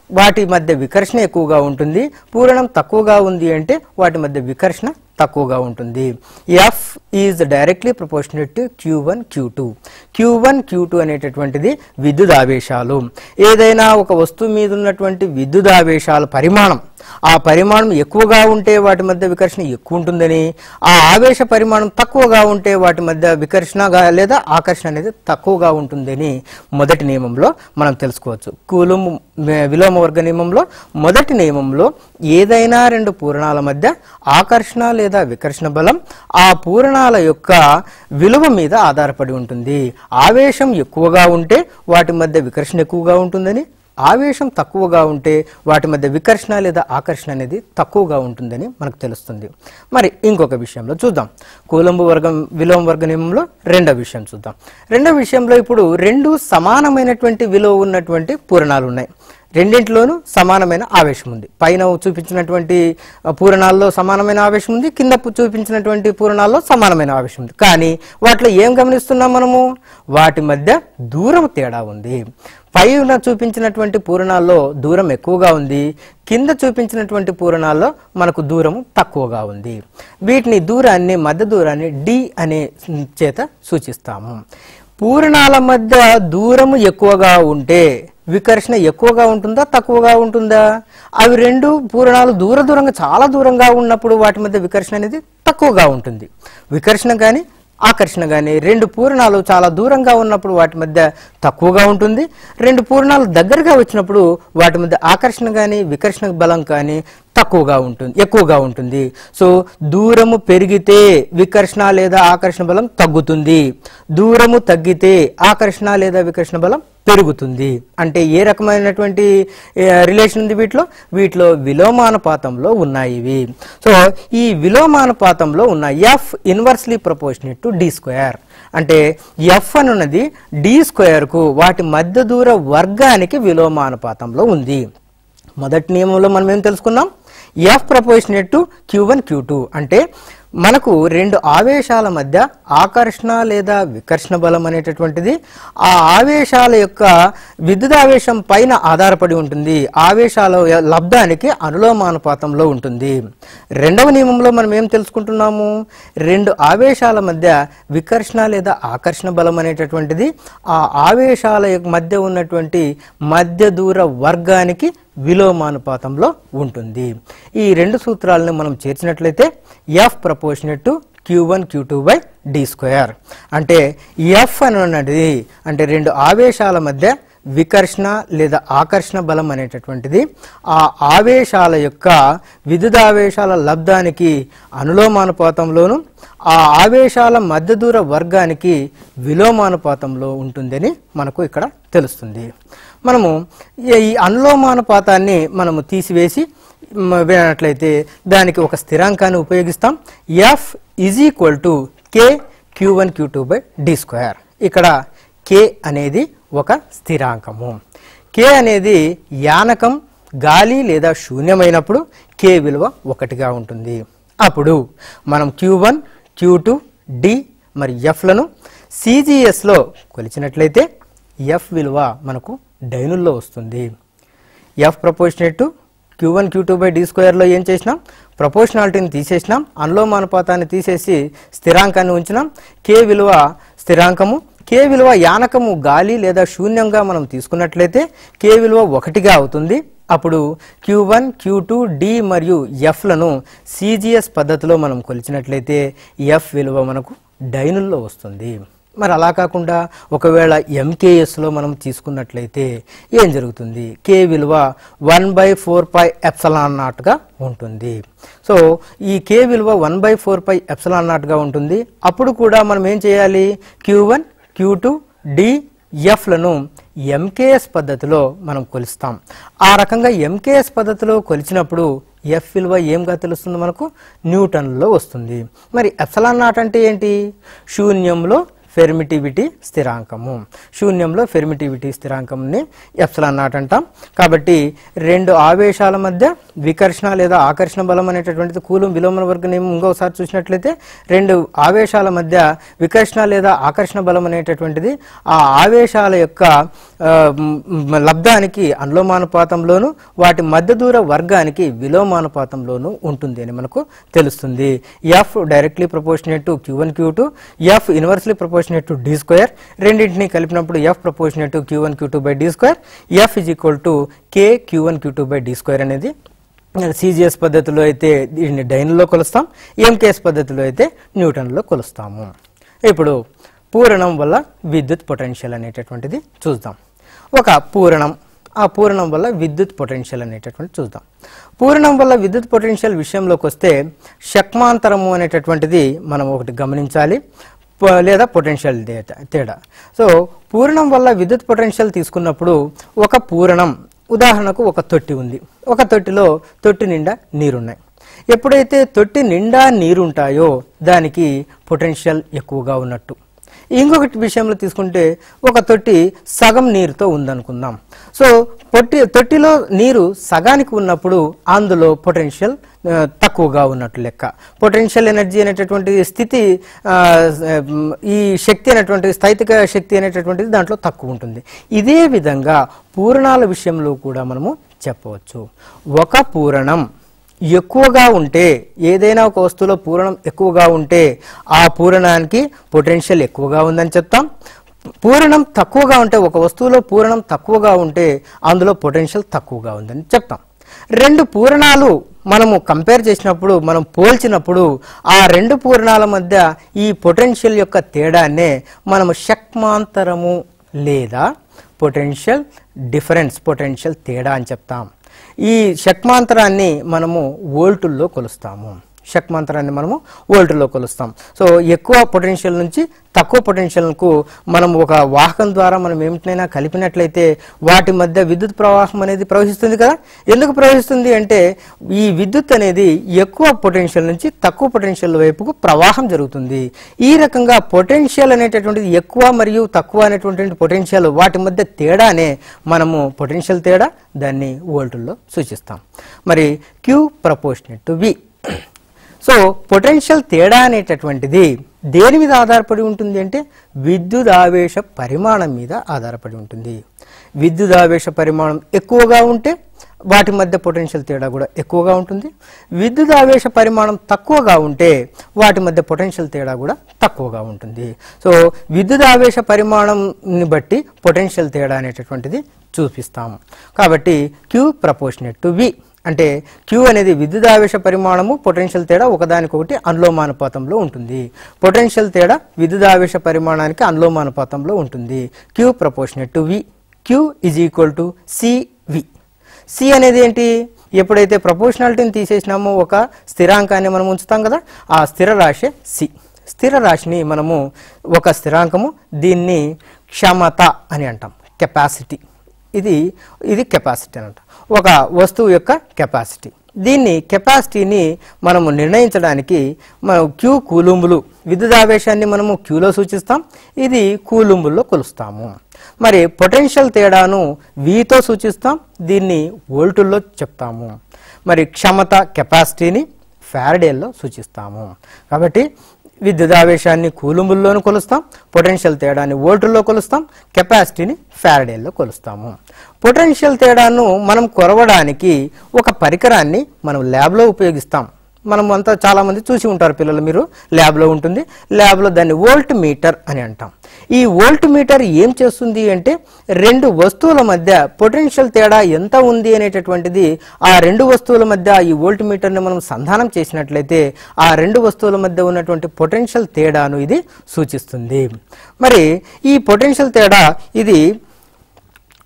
వాటి మధ్య వికర్షణ ఎక్కువగా ఉంటుంది పూరణం తక్కువగా ఉంది అంటే వాటి మధ్య వికర్షణ తక్కువగా ఉంటుంది F is directly proportionate to Q one Q two Q one Q two అనేటటువంటిది విద్యుత్ ఆవేశాలు ఏదైనా ఒక వస్తువు మీద ఉన్నటువంటి విద్యుత్ ఆవేశాల పరిమాణం ఆ పరిమాణం ఎక్కువగా ఉంటే వాటి మధ్య వికర్షణ ఎక్కువ ఉంటుందని ఆ ఆవేశ పరిమాణం తక్కువగా ఉంటే వాటి మధ్య వికర్షణగా లేదా ఆకర్షణ అనేది తక్కువగా ఉంటుందని మొదటి నియమంలో మనం తెలుసుకోవచ్చు కూలుం విలోమ వర్గ నియమంలో మొదటి నియమంలో ఏదైనా రెండు పూరణాల మధ్య ఆకర్షణ లేదా వికర్షణ బలం ఆ పూరణాల యొక్క విలువ మీద ఆధారపడి ఉంటుంది ఆవేశం ఎక్కువగా ఉంటే వాటి మధ్య వికర్షణ ఎక్కువగా ఉంటుందని ఆవేశం తక్కువగా ఉంటే వాటి మధ్య వికర్షణ లేదా ఆకర్షణ అనేది తక్కువగా ఉంటుందని మనకు తెలుస్తుంది మరి ఇంకొక విషయంలో చూద్దాం కూలంబు వర్గం విలోమ వర్గ నియమంలో రెండో విషయం చూద్దాం రెండో విషయంలో ఇప్పుడు రెండు సమానమైనటువంటి విలువ ఉన్నటువంటి పూరణాలు ఉన్నాయి రెండింటిలోనూ సమానమైన ఆవేశం ఉంది పైన చూపించినటువంటి ఆ, పూరణాల్లో సమానమైన ఆవేశం ఉంది కింద పు- చూపించినటువంటి పూరణాల్లో సమానమైన ఆవేశం ఉంది కానీ వాటిలో ఏం గమనిస్తున్నాం మనము వాటి మధ్య దూరం తేడా ఉంది పైన చూపించినటువంటి పూరణాల్లో దూరం ఎక్కువగా ఉంది కింద చూపించినటువంటి పూరణాల్లో మనకు దూరం తక్కువగా ఉంది వీటిని దూరాన్ని మధ్య దూరాన్ని డి అనే చేత సూచిస్తాము పూరణాల మధ్య దూరము ఎక్కువగా ఉంటే వికర్షణ ఎక్కువగా ఉంటుందా తక్కువగా ఉంటుందా అవి రెండు పూరణాలు దూర దూరంగా చాలా దూరంగా ఉన్నప్పుడు వాటి మధ్య వికర్షణ అనేది తక్కువగా ఉంటుంది వికర్షణ కానీ ఆకర్షణ కానీ రెండు పూరణాలు చాలా దూరంగా ఉన్నప్పుడు వాటి మధ్య తక్కువగా ఉంటుంది రెండు పూరణాలు దగ్గరగా వచ్చినప్పుడు వాటి మధ్య ఆకర్షణ కానీ వికర్షణ బలం కానీ తక్కువగా ఉంటుంది ఎక్కువగా ఉంటుంది సో దూరము పెరిగితే వికర్షణ లేదా ఆకర్షణ బలం తగ్గుతుంది దూరము తగ్గితే ఆకర్షణ లేదా వికర్షణ బలం పెరుగుతుంది అంటే ఏ రకమైనటువంటి రిలేషన్ ఉంది వీటిలో వీటిలో విలోమానుపాతంలో ఉన్నాయి ఇవి సో ఈ విలోమానుపాతంలో ఉన్న F inversely proportionate to D square అంటే ఎఫ్ అనున్నది డి స్క్వేర్కు వాటి మధ్య దూర వర్గానికి విలోమానుపాతంలో ఉంది మొదటి నియమంలో మనం ఏం తెలుసుకున్నాం F proportionate to Q one Q two అంటే మనకు రెండు ఆవేశాల మధ్య ఆకర్షణ లేదా వికర్షణ బలం అనేటటువంటిది ఆ ఆవేశాల యొక్క విద్యుత్ ఆవేశం పైన ఆధారపడి ఉంటుంది ఆవేశాల య- లబ్ధానికి అనులోమానుపాతంలో ఉంటుంది రెండవ నియమంలో మనం ఏం తెలుసుకుంటున్నాము రెండు ఆవేశాల మధ్య వికర్షణ లేదా ఆకర్షణ బలం అనేటటువంటిది ఆ ఆవేశాల యొక్క మధ్య ఉన్నటువంటి మధ్య దూర వర్గానికి విలోమానుపాతంలో ఉంటుంది ఈ రెండు సూత్రాలను మనం చేర్చినట్లయితే F proportionate to Q one Q two by D square అంటే ఎఫ్ అని ఉన్నది అంటే రెండు ఆవేశాల మధ్య వికర్షణ లేదా ఆకర్షణ బలం అనేటటువంటిది ఆ ఆవేశాల యొక్క విద్యుదావేశాల లబ్ధానికి అనులోమానుపాతంలోను ఆ ఆవేశాల మధ్య దూర వర్గానికి విలోమానుపాతంలో ఉంటుందని మనకు ఇక్కడ తెలుస్తుంది మనము ఈ- ఈ అనులోమానుపాతాన్ని మనము తీసివేసి మ- వినట్లయితే దానికి ఒక స్థిరాంకాన్ని ఉపయోగిస్తాం F is equal to K Q one Q two by D square ఇక్కడ కే అనేది ఒక స్థిరాంకము కే అనేది యానకం గాలి లేదా శూన్యమైనప్పుడు కే విలువ ఒకటిగా ఉంటుంది అప్పుడు మనం Q one Q two D మరి ఎఫ్లను సిజిఎస్లో కొలిచినట్లయితే ఎఫ్ విలువ మనకు డైనుల్లో వస్తుంది F proportionate to Q one Q two by D స్క్వేర్లో ఏం చేసినాం ప్రపోర్షనాలిటీని తీసేసినాం అనులోమానుపాతాన్ని తీసేసి స్థిరాంకాన్ని ఉంచినాం కే విలువ స్థిరాంకము కే విలువ యానకము గాలి లేదా శూన్యంగా మనం తీసుకున్నట్లయితే కే విలువ ఒకటిగా అవుతుంది అప్పుడు Q one Q two D మరియు ఎఫ్లను సిజిఎస్ పద్ధతిలో మనం కొలిచినట్లయితే ఎఫ్ విలువ మనకు డైనుల్లో వస్తుంది మరి అలా కాకుండా ఒకవేళ ఎంకేఎస్లో మనం తీసుకున్నట్లయితే ఏం జరుగుతుంది కే విలువ one by four pi epsilon నాట్గా ఉంటుంది సో ఈ కే విలువ one by four pi epsilon నాట్గా ఉంటుంది అప్పుడు కూడా మనం ఏం చేయాలి Q one Q two D ఎఫ్లను ఎంకేఎస్ పద్ధతిలో మనం కొలుస్తాం ఆ రకంగా ఎంకేఎస్ పద్ధతిలో కొలిచినప్పుడు ఎఫ్ విలువ ఏంగా తెలుస్తుంది మనకు న్యూటన్లో వస్తుంది మరి ఎప్సలాన్ నాట్ అంటే ఏంటి శూన్యంలో ఫెర్మిటివిటీ స్థిరాంకము శూన్యంలో ఫెర్మిటివిటీ స్థిరాంకంని ఎప్సిలాన్ నాట్ అంటాం కాబట్టి రెండు ఆవేశాల మధ్య వికర్షణ లేదా ఆకర్షణ బలం అనేటటువంటిది కూలం విలోమ వర్గ నియమం ఇంకోసారి చూసినట్లయితే రెండు ఆవేశాల మధ్య వికర్షణ లేదా ఆకర్షణ బలం అనేటటువంటిది ఆ ఆవేశాల యొక్క ఆ, మ్, లబ్ధానికి అనులోమానుపాతంలోను వాటి మధ్య దూర వర్గానికి విలోమానుపాతంలోను ఉంటుంది అని మనకు తెలుస్తుంది F directly proportionate to Q one Q two F inversely proportionate to D square రెండింటిని కలిపినప్పుడు F proportionate to Q one Q two by D square F is equal to K Q one Q two by D square అనేది CGS పద్ధతిలో అయితే దీన్ని డైన్లో కొలుస్తాం MKS పద్ధతిలో అయితే న్యూటన్లో కొలుస్తాము ఇప్పుడు పూరణం వల్ల విద్యుత్ పొటెన్షియల్ అనేటటువంటిది చూద్దాం ఒక పూరణం ఆ పూరణం వల్ల విద్యుత్ పొటెన్షియల్ అనేటటువంటి చూద్దాం పూరణం వల్ల విద్యుత్ పొటెన్షియల్ విషయంలోకి వస్తే శక్మాంతరము అనేటటువంటిది మనం ఒకటి గమనించాలి ప- లేదా పొటెన్షియల్ తేడా తేడా సో పూరణం వల్ల విద్యుత్ పొటెన్షియల్ తీసుకున్నప్పుడు ఒక పూరణం ఉదాహరణకు ఒక తొట్టి ఉంది ఒక తొట్టిలో తొట్టి నిండా నీరున్నాయి ఎప్పుడైతే తొట్టి నిండా నీరుంటాయో దానికి పొటెన్షియల్ ఎక్కువగా ఉన్నట్టు ఇంకొకటి విషయంలో తీసుకుంటే ఒక తొట్టి సగం నీరుతో ఉందనుకుందాం సో పొట్టి తొట్టిలో నీరు సగానికి ఉన్నప్పుడు అందులో పొటెన్షియల్ ఆ, తక్కువగా ఉన్నట్టు లెక్క పొటెన్షియల్ ఎనర్జీ అనేటటువంటి స్థితి ఆ, మ్, ఈ శక్తి అనేటువంటి స్థైతిక శక్తి అనేటటువంటిది దాంట్లో తక్కువ ఉంటుంది ఇదే విధంగా పూరణాల విషయంలో కూడా మనము చెప్పవచ్చు ఒక పూరణం ఎక్కువగా ఉంటే ఏదైనా ఒక వస్తువులో పూరణం ఎక్కువగా ఉంటే ఆ పూరణానికి పొటెన్షియల్ ఎక్కువగా ఉందని చెప్తాం పూరణం తక్కువగా ఉంటే ఒక వస్తువులో పూరణం తక్కువగా ఉంటే అందులో పొటెన్షియల్ తక్కువగా ఉందని చెప్తాం రెండు పూరణాలు మనము కంపేర్ చేసినప్పుడు మనం పోల్చినప్పుడు ఆ రెండు పూరణాల మధ్య ఈ పొటెన్షియల్ యొక్క తేడాన్నే మనము శక్మాంతరము లేదా పొటెన్షియల్ డిఫరెన్స్ పొటెన్షియల్ తేడా అని చెప్తాం ఈ శక్మాంతరాన్ని మనము వోల్టుల్లో కొలుస్తాము శక్మాంతరాన్ని మనము వోల్టుల్లో కొలుస్తాం సో ఎక్కువ పొటెన్షియల్ నుంచి తక్కువ పొటెన్షియల్కు మనం ఒక వాహకం ద్వారా మనం ఏమిటైనా కలిపినట్లయితే వాటి మధ్య విద్యుత్ ప్రవాహం అనేది ప్రవహిస్తుంది కదా ఎందుకు ప్రవహిస్తుంది అంటే ఈ విద్యుత్ అనేది ఎక్కువ పొటెన్షియల్ నుంచి తక్కువ పొటెన్షియల్ వైపుకు ప్రవాహం జరుగుతుంది ఈ రకంగా పొటెన్షియల్ అనేటటువంటిది ఎక్కువ మరియు తక్కువ అనేటువంటి పొటెన్షియల్ వాటి మధ్య తేడానే మనము పొటెన్షియల్ తేడా దాన్ని వోల్టుల్లో సూచిస్తాం మరి Q proportionate to V so potential తేడా అనేటటువంటిది దేని మీద ఆధారపడి ఉంటుంది అంటే విద్యుత్ ఆవేశ పరిమాణం మీద ఆధారపడి ఉంటుంది విద్యుత్ ఆవేశ పరిమాణం ఎక్కువగా ఉంటే వాటి మధ్య పొటెన్షియల్ తేడా కూడా ఎక్కువగా ఉంటుంది విద్యుత్ ఆవేశ పరిమాణం తక్కువగా ఉంటే వాటి మధ్య పొటెన్షియల్ తేడా కూడా తక్కువగా ఉంటుంది సో విద్యుత్ ఆవేశ పరిమాణంని బట్టి పొటెన్షియల్ తేడా అనేటటువంటిది చూపిస్తాం కాబట్టి క్యూ ప్రపోర్షనెట్ టు వి అంటే క్యూ అనేది విద్యుదావేశ పరిమాణము పొటెన్షియల్ తేడా ఒకదానికొకటి అనులోమానుపాతంలో ఉంటుంది పొటెన్షియల్ తేడా విద్యుదావేశ పరిమాణానికి అనులోమానుపాతంలో ఉంటుంది Q proportionate to V Q is equal to CV C అనేది ఏంటి ఎప్పుడైతే ప్రపోర్షనాలిటీని తీసేసినామో ఒక స్థిరాంకాన్ని మనం ఉంచుతాం కదా ఆ స్థిర రాశి సి స్థిర రాశిని మనము ఒక స్థిరాంకము దీన్ని క్షమత అని అంటాం కెపాసిటీ ఇది ఇది కెపాసిటీ అనమాట ఒక వస్తువు యొక్క కెపాసిటీ దీన్ని కెపాసిటీని మనము నిర్ణయించడానికి మనం క్యూ కూలుంబులు విద్యుదావేశాన్ని మనము క్యూలో సూచిస్తాం ఇది కూలుంబుల్లో కొలుస్తాము మరి పొటెన్షియల్ తేడాను వీతో సూచిస్తాం దీన్ని వోల్టుల్లో చెప్తాము మరి క్షమత కెపాసిటీని ఫారడేల్లో సూచిస్తాము కాబట్టి విద్యుదావేశాన్ని కూలుంబుల్లోనూ కొలుస్తాం పొటెన్షియల్ తేడాన్ని వోల్టుల్లో కొలుస్తాం కెపాసిటీని ఫారడేల్లో కొలుస్తాము పొటెన్షియల్ తేడాను మనం కొరవడానికి ఒక పరికరాన్ని మనం ల్యాబ్లో ఉపయోగిస్తాం మనం అంతా చాలా మంది చూసి ఉంటారు పిల్లలు మీరు ల్యాబ్లో ఉంటుంది ల్యాబ్లో దాన్ని వోల్ట్ మీటర్ అని అంటాం ఈ వోల్ట్ మీటర్ ఏం చేస్తుంది అంటే రెండు వస్తువుల మధ్య పొటెన్షియల్ తేడా ఎంత ఉంది అనేటటువంటిది ఆ రెండు వస్తువుల మధ్య ఈ వోల్ట్ మీటర్ని మనం సంధానం చేసినట్లయితే ఆ రెండు వస్తువుల మధ్య ఉన్నటువంటి పొటెన్షియల్ తేడాను ఇది సూచిస్తుంది మరి ఈ పొటెన్షియల్ తేడా ఇది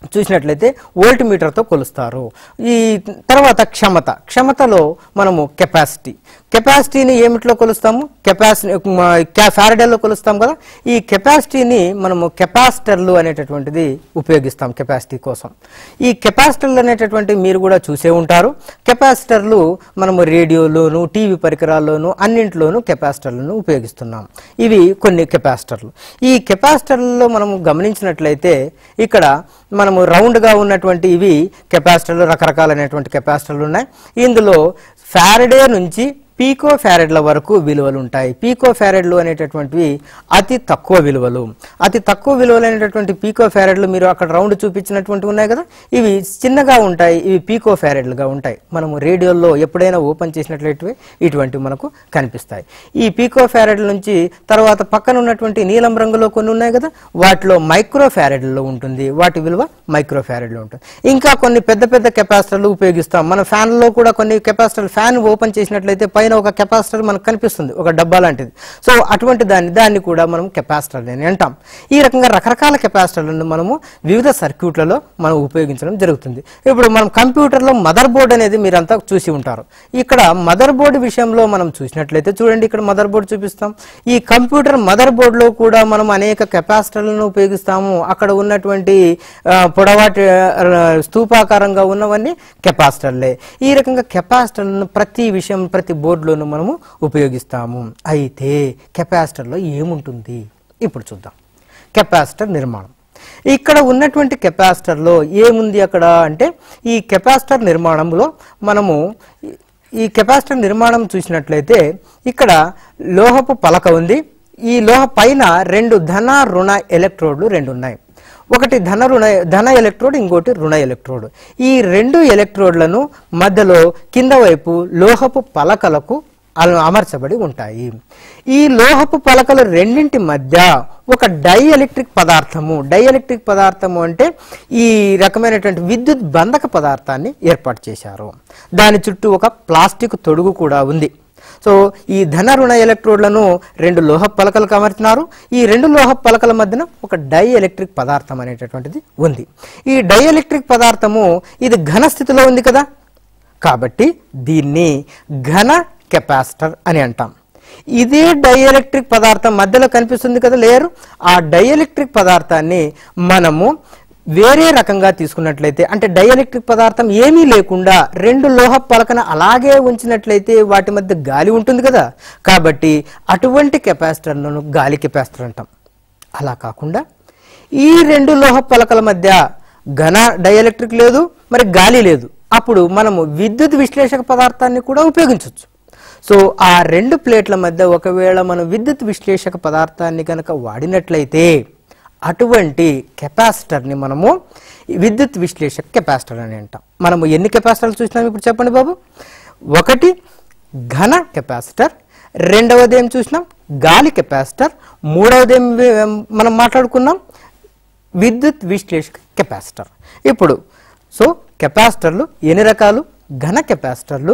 చూసినట్లయితే వోల్ట్ మీటర్తో కొలుస్తారు ఈ తర్వాత క్షమత క్షమతలో మనము కెపాసిటీ కెపాసిటీని ఏమిట్లో కొలుస్తాము కెపాసిటీ ఫ్యారడేలో కొలుస్తాం కదా ఈ కెపాసిటీని మనము కెపాసిటర్లు అనేటటువంటిది ఉపయోగిస్తాం కెపాసిటీ కోసం ఈ కెపాసిటర్లు అనేటటువంటి మీరు కూడా చూసే ఉంటారు కెపాసిటర్లు మనము రేడియోలోను టీవీ పరికరాల్లోను అన్నింటిలోనూ కెపాసిటర్లను ఉపయోగిస్తున్నాం ఇవి కొన్ని కెపాసిటర్లు ఈ కెపాసిటర్లలో మనము గమనించినట్లయితే ఇక్కడ మనము రౌండ్గా ఉన్నటువంటి ఇవి కెపాసిటర్లు రకరకాలైనటువంటి కెపాసిటర్లు ఉన్నాయి ఇందులో ఫ్యారడే నుంచి పీకో ఫ్యారెడ్ల వరకు విలువలు ఉంటాయి పీకో ఫ్యారెడ్లు అనేటటువంటివి అతి తక్కువ విలువలు అతి తక్కువ విలువలు అనేటటువంటి పీకో ఫ్యారెడ్లు మీరు అక్కడ రౌండ్ చూపించినటువంటి ఉన్నాయి కదా ఇవి చిన్నగా ఉంటాయి ఇవి పీకో ఫ్యారెడ్లుగా ఉంటాయి మనము రేడియోలో ఎప్పుడైనా ఓపెన్ చేసినట్లయితే ఇటువంటివి మనకు కనిపిస్తాయి ఈ పీకో ఫ్యారెడ్ల నుంచి తర్వాత పక్కన ఉన్నటువంటి నీలం రంగులో కొన్ని ఉన్నాయి కదా వాటిలో మైక్రో ఫ్యారెడ్లో ఉంటుంది వాటి విలువ మైక్రో ఫ్యారెడ్లో ఉంటుంది ఇంకా కొన్ని పెద్ద పెద్ద కెపాసిటర్లు ఉపయోగిస్తాం మన ఫ్యాన్లో కూడా కొన్ని కెపాసిటర్ ఫ్యాన్ ఓపెన్ చేసినట్లయితే పైన ఒక కెపాసిటర్ మనకు కనిపిస్తుంది ఒక డబ్బా లాంటిది సో అటువంటి దాన్ని దాన్ని కూడా మనం కెపాసిటర్ అని అంటాం ఈ రకంగా రకరకాల కెపాసిటర్లను మనము వివిధ సర్క్యూట్లలో మనం ఉపయోగించడం జరుగుతుంది ఇప్పుడు మనం కంప్యూటర్లో మదర్ బోర్డ్ అనేది మీరంతా చూసి ఉంటారు ఇక్కడ మదర్ బోర్డు విషయంలో మనం చూసినట్లయితే చూడండి ఇక్కడ మదర్ బోర్డు చూపిస్తాం ఈ కంప్యూటర్ మదర్ బోర్డులో కూడా మనం అనేక కెపాసిటర్లను ఉపయోగిస్తాము అక్కడ ఉన్నటువంటి ఆ, పొడవాటి ఆ, స్తూపాకారంగా ఉన్నవన్నీ కెపాసిటర్లే ఈ రకంగా కెపాసిటర్లను ప్రతి విషయం ప్రతి బోర్డులోనూ మనము ఉపయోగిస్తాము అయితే కెపాసిటర్లో ఏముంటుంది ఇప్పుడు చూద్దాం కెపాసిటర్ నిర్మాణం ఇక్కడ ఉన్నటువంటి కెపాసిటర్లో ఏముంది అక్కడ అంటే ఈ కెపాసిటర్ నిర్మాణంలో మనము ఈ- ఈ కెపాసిటర్ నిర్మాణం చూసినట్లయితే ఇక్కడ లోహపు పలక ఉంది ఈ లోహ పైన రెండు ధన రుణ ఎలక్ట్రోడ్లు రెండు ఉన్నాయి ఒకటి ధన రుణ ధన ఎలక్ట్రోడ్ ఇంకోటి రుణ ఎలక్ట్రోడ్ ఈ రెండు ఎలక్ట్రోడ్లను మధ్యలో కింద వైపు లోహపు పలకలకు అల- అమర్చబడి ఉంటాయి ఈ లోహపు పలకలు రెండింటి మధ్య ఒక డై ఎలక్ట్రిక్ పదార్థము డై ఎలక్ట్రిక్ పదార్థము అంటే ఈ రకమైనటువంటి విద్యుత్ బంధక పదార్థాన్ని ఏర్పాటు చేశారు దాని చుట్టూ ఒక ప్లాస్టిక్ తొడుగు కూడా ఉంది సో ఈ ధన రుణ ఎలక్ట్రోడ్లను రెండు లోహ పలకలకు అమర్చినారు ఈ రెండు లోహ పలకల మధ్యన ఒక డై ఎలక్ట్రిక్ పదార్థం అనేటటువంటిది ఉంది ఈ డై ఎలక్ట్రిక్ పదార్థము ఇది ఘన స్థితిలో ఉంది కదా కాబట్టి దీన్ని ఘన కెపాసిటర్ అని అంటాం ఇదే డైఎలక్ట్రిక్ పదార్థం మధ్యలో కనిపిస్తుంది కదా లేయరు ఆ డైఎలక్ట్రిక్ పదార్థాన్ని మనము వేరే రకంగా తీసుకున్నట్లయితే అంటే డైఎలక్ట్రిక్ పదార్థం ఏమీ లేకుండా రెండు లోహ పలకన అలాగే ఉంచినట్లయితే వాటి మధ్య గాలి ఉంటుంది కదా కాబట్టి అటువంటి కెపాసిటర్లను గాలి కెపాసిటర్ అంటాం అలా కాకుండా ఈ రెండు లోహ పలకల మధ్య ఘన డైఎలక్ట్రిక్ లేదు మరి గాలి లేదు అప్పుడు మనము విద్యుత్ విశ్లేషక పదార్థాన్ని కూడా ఉపయోగించవచ్చు సో ఆ రెండు ప్లేట్ల మధ్య ఒకవేళ మనం విద్యుత్ విశ్లేషక పదార్థాన్ని కనుక వాడినట్లయితే అటువంటి కెపాసిటర్ని మనము విద్యుత్ విశ్లేషక కెపాసిటర్ అని అంటాం మనము ఎన్ని కెపాసిటర్లు చూసినాం ఇప్పుడు చెప్పండి బాబు ఒకటి ఘన కెపాసిటర్ రెండవది ఏం చూసినాం గాలి కెపాసిటర్ మూడవది ఏం వి- మనం మాట్లాడుకున్నాం విద్యుత్ విశ్లేషక కెపాసిటర్ ఇప్పుడు సో కెపాసిటర్లు ఎన్ని రకాలు ఘన కెపాసిటర్లు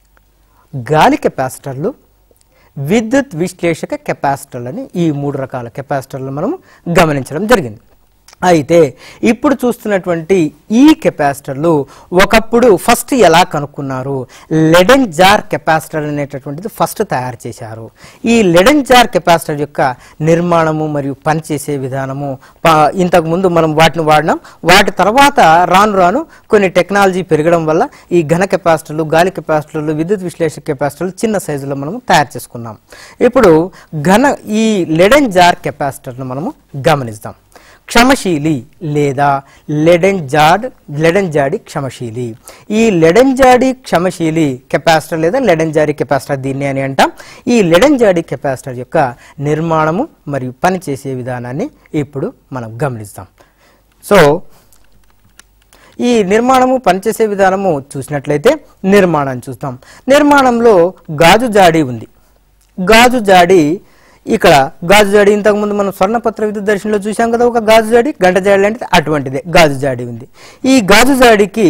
గాలి కెపాసిటర్లు విద్యుత్ విశ్లేషక కెపాసిటర్లు అని ఈ మూడు రకాల కెపాసిటర్లు మనము గమనించడం జరిగింది అయితే ఇప్పుడు చూస్తున్నటువంటి ఈ కెపాసిటర్లు ఒకప్పుడు ఫస్ట్ ఎలా కనుక్కున్నారు లెడెన్ జార్ కెపాసిటర్ అనేటటువంటిది ఫస్ట్ తయారు చేశారు ఈ లెడెన్ జార్ కెపాసిటర్ యొక్క నిర్మాణము మరియు పనిచేసే విధానము ప- ఇంతకు ముందు మనం వాటిని వాడినాం వాటి తర్వాత రాను రాను కొన్ని టెక్నాలజీ పెరగడం వల్ల ఈ ఘన కెపాసిటర్లు గాలి కెపాసిటర్లు విద్యుత్ విశ్లేషక కెపాసిటర్లు చిన్న సైజులో మనము తయారు చేసుకున్నాం ఇప్పుడు ఘన ఈ లెడెన్ జార్ కెపాసిటర్ను మనము గమనిద్దాం క్షమశీలి లేదా లెడెన్ జాడ్ లెడెన్ జాడి క్షమశీలి ఈ లెడెన్ జాడి క్షమశీలి కెపాసిటర్ లేదా లెడెన్ జాడి కెపాసిటర్ దీన్ని అని అంటాం ఈ లెడెన్ జాడి కెపాసిటర్ యొక్క నిర్మాణము మరియు పనిచేసే విధానాన్ని ఇప్పుడు మనం గమనిస్తాం సో ఈ నిర్మాణము పనిచేసే విధానము చూసినట్లయితే నిర్మాణాన్ని చూస్తాం నిర్మాణంలో గాజు జాడి ఉంది గాజు జాడి ఇక్కడ గాజు జాడి ఇంతకుముందు మనం స్వర్ణపత్ర విద్యుత్ దర్శనంలో చూసాం కదా ఒక గాజు జాడి గంట జాడి లాంటిది అటువంటిదే గాజు జాడి ఉంది ఈ గాజు జాడికి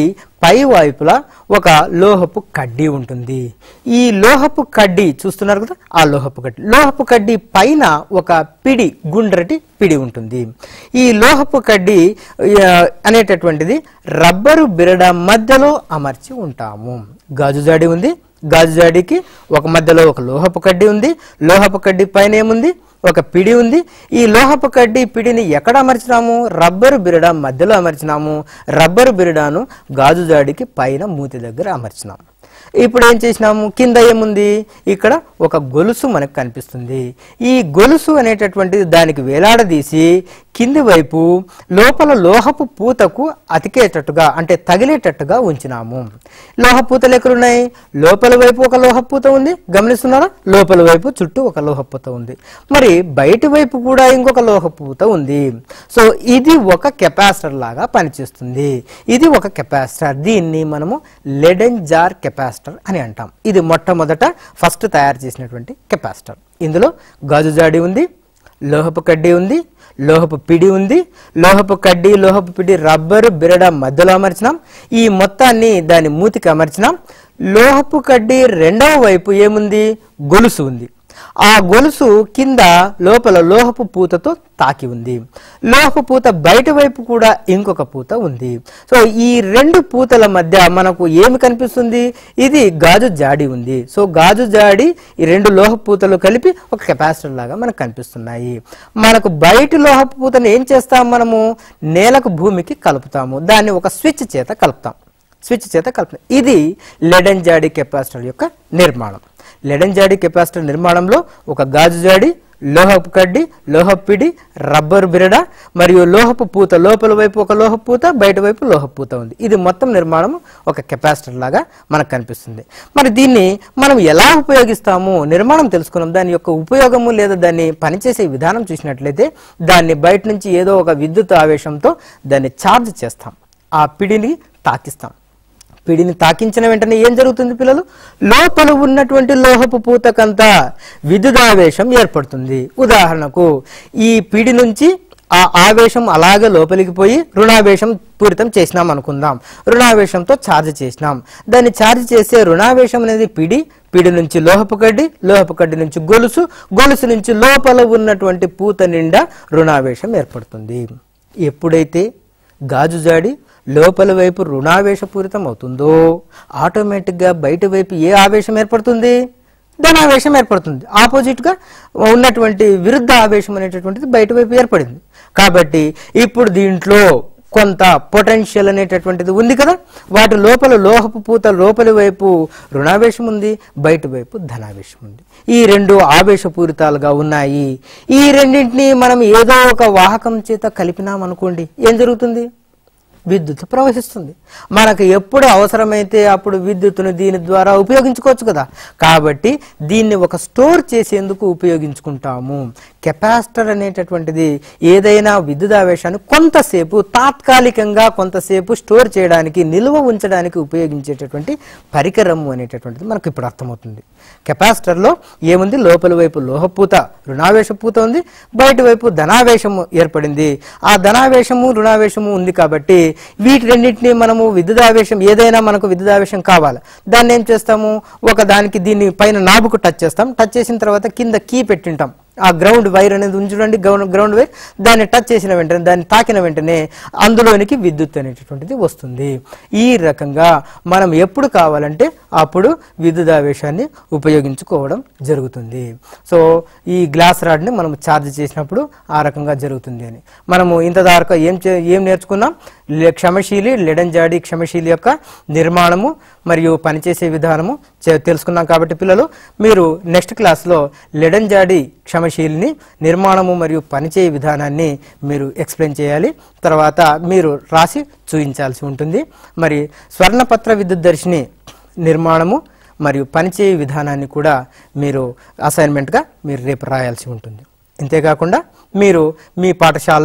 పై వైపులా ఒక లోహపు కడ్డీ ఉంటుంది ఈ లోహపు కడ్డీ చూస్తున్నారు కదా ఆ లోహపు కడ్డీ లోహపు కడ్డీ పైన ఒక పిడి గుండ్రటి పిడి ఉంటుంది ఈ లోహపు కడ్డీ ఆ, అనేటటువంటిది రబ్బరు బిరడ మధ్యలో అమర్చి ఉంటాము గాజు జాడి ఉంది గాజు జాడీకి ఒక మధ్యలో ఒక లోహపు కడ్డీ ఉంది లోహపు కడ్డీ పైన ఏముంది ఒక పిడి ఉంది ఈ లోహపు కడ్డీ పిడిని ఎక్కడ అమర్చినాము రబ్బరు బిరడ మధ్యలో అమర్చినాము రబ్బరు బిరడాను గాజు జాడికి పైన మూతి దగ్గర అమర్చినాము ఇప్పుడు ఏం చేసినాము కింద ఏముంది ఇక్కడ ఒక గొలుసు మనకు కనిపిస్తుంది ఈ గొలుసు అనేటటువంటిది దానికి వేలాడదీసి కింది వైపు లోపల లోహపు పూతకు అతికేటట్టుగా అంటే తగిలేటట్టుగా ఉంచినాము లోహ పూతలు ఎక్కడున్నాయి లోపల వైపు ఒక లోహ పూత ఉంది గమనిస్తున్నారా లోపల వైపు చుట్టూ ఒక లోహ పూత ఉంది మరి బయటి వైపు కూడా ఇంకొక లోహ పూత ఉంది సో ఇది ఒక కెపాసిటర్ లాగా పనిచేస్తుంది ఇది ఒక కెపాసిటర్ దీన్ని మనము లెడెన్ జార్ కెపాసిటర్ అని అంటాం ఇది మొట్టమొదట ఫస్ట్ తయారు చేసినటువంటి కెపాసిటర్ ఇందులో గాజు జాడి ఉంది లోహపు కడ్డీ ఉంది లోహపు పిడి ఉంది లోహపు కడ్డీ లోహపు పిడి రబ్బరు బిరడ మధ్యలో అమర్చినాం ఈ మొత్తాన్ని దాని మూతికి అమర్చినాం లోహపు కడ్డీ రెండవ వైపు ఏముంది గొలుసు ఉంది ఆ గొలుసు కింద లోపల లోహపు పూతతో తాకి ఉంది లోహపు పూత బయట వైపు కూడా ఇంకొక పూత ఉంది సో ఈ రెండు పూతల మధ్య మనకు ఏమి కనిపిస్తుంది ఇది గాజు జాడి ఉంది సో గాజు జాడి ఈ రెండు లోహపు పూతలు కలిపి ఒక కెపాసిటర్ లాగా మనకు కనిపిస్తున్నాయి మనకు బయట లోహపు పూతను ఏం చేస్తాం మనము నేలకు భూమికి కలుపుతాము దాన్ని ఒక స్విచ్ చేత కలుపుతాం స్విచ్ చేత కలుపుతాం ఇది లెడన్ జాడి కెపాసిటర్ యొక్క నిర్మాణం లెడన్ జాడి కెపాసిటర్ నిర్మాణంలో ఒక గాజు జాడి లోహపు కడ్డి లోహపు పిడి రబ్బరు బిరడ మరియు లోహపు పూత లోపల వైపు ఒక లోహపు పూత బయట వైపు లోహపు పూత ఉంది ఇది మొత్తం నిర్మాణం ఒక కెపాసిటర్ లాగా మనకు కనిపిస్తుంది మరి దీన్ని మనం ఎలా ఉపయోగిస్తాము నిర్మాణం తెలుసుకున్నాం దాని యొక్క ఉపయోగము లేదా దాన్ని పనిచేసే విధానం చూసినట్లయితే దాన్ని బయట నుంచి ఏదో ఒక విద్యుత్ ఆవేశంతో దాన్ని ఛార్జ్ చేస్తాం ఆ పిడిని తాకిస్తాం పిడిని తాకించిన వెంటనే ఏం జరుగుతుంది పిల్లలు లోపల ఉన్నటువంటి లోహపు పూతకంతా విద్యుదావేశం ఏర్పడుతుంది ఉదాహరణకు ఈ పిడి నుంచి ఆ ఆవేశం అలాగే లోపలికి పోయి రుణావేశం పూరితం చేసినాం అనుకుందాం రుణావేశంతో ఛార్జ్ చేసినాం దాన్ని ఛార్జ్ చేసే రుణావేశం అనేది పిడి పిడి నుంచి లోహపు కడ్డి లోహపు కడ్డి నుంచి గొలుసు గొలుసు నుంచి లోపల ఉన్నటువంటి పూత నిండా రుణావేశం ఏర్పడుతుంది ఎప్పుడైతే గాజు జాడి లోపల వైపు రుణావేశపూరితం అవుతుందో ఆటోమేటిక్గా బయట వైపు ఏ ఆవేశం ఏర్పడుతుంది ధనావేశం ఏర్పడుతుంది ఆపోజిట్గా ఉన్నటువంటి విరుద్ధ ఆవేశం అనేటటువంటిది బయట వైపు ఏర్పడింది కాబట్టి ఇప్పుడు దీంట్లో కొంత పొటెన్షియల్ అనేటటువంటిది ఉంది కదా వాటి లోపల లోహపు పూత లోపలి వైపు రుణావేశం ఉంది బయట వైపు ధనావేశం ఉంది ఈ రెండు ఆవేశపూరితాలుగా ఉన్నాయి ఈ రెండింటిని మనం ఏదో ఒక వాహకం చేత కలిపినాం అనుకోండి ఏం జరుగుతుంది విద్యుత్ ప్రవహిస్తుంది మనకు ఎప్పుడు అవసరమైతే అప్పుడు విద్యుత్తును దీని ద్వారా ఉపయోగించుకోవచ్చు కదా కాబట్టి దీన్ని ఒక స్టోర్ చేసేందుకు ఉపయోగించుకుంటాము కెపాసిటర్ అనేటటువంటిది ఏదైనా విద్యుత్ ఆవేశాన్ని కొంతసేపు తాత్కాలికంగా కొంతసేపు స్టోర్ చేయడానికి నిల్వ ఉంచడానికి ఉపయోగించేటటువంటి పరికరము అనేటటువంటిది మనకు ఇప్పుడు అర్థమవుతుంది కెపాసిటర్లో ఏముంది లోపల వైపు లోహపూత రుణావేశ పూత ఉంది బయట వైపు ధనావేశము ఏర్పడింది ఆ ధనావేశము రుణావేశము ఉంది కాబట్టి వీటి రెండింటిని మనము విద్యుదావేశం ఏదైనా మనకు విద్యుదావేశం కావాలి దాన్ని ఏం చేస్తాము ఒక దానికి దీన్ని పైన నాబుకు టచ్ చేస్తాం టచ్ చేసిన తర్వాత కింద కీ పెట్టింటాం ఆ గ్రౌండ్ వైర్ అనేది ఉంది చూడండి గ్రౌండ్ గ్రౌండ్ వైర్ దాన్ని టచ్ చేసిన వెంటనే దాన్ని తాకిన వెంటనే అందులోనికి విద్యుత్ అనేటటువంటిది వస్తుంది ఈ రకంగా మనం ఎప్పుడు కావాలంటే అప్పుడు విద్యుత్ ఆవేశాన్ని ఉపయోగించుకోవడం జరుగుతుంది సో ఈ గ్లాస్ రాడ్ని మనం ఛార్జ్ చేసినప్పుడు ఆ రకంగా జరుగుతుంది అని మనము ఇంత దాకా ఏం చే- ఏం నేర్చుకున్నాం లె- క్షమశీలి లెడంజాడి క్షమశీలి యొక్క నిర్మాణము మరియు పనిచేసే విధానము చే- తెలుసుకున్నాం కాబట్టి పిల్లలు మీరు నెక్స్ట్ క్లాస్లో లెడంజాడి క్షమశీలిని నిర్మాణము మరియు పనిచేయ విధానాన్ని మీరు ఎక్స్ప్లెయిన్ చేయాలి తర్వాత మీరు రాసి చూపించాల్సి ఉంటుంది మరి స్వర్ణపత్ర విద్యుత్ దర్శిని నిర్మాణము మరియు పనిచేయ విధానాన్ని కూడా మీరు అసైన్మెంట్గా మీరు రేపు రాయాల్సి ఉంటుంది ఇంతేకాకుండా మీరు మీ పాఠశాలలో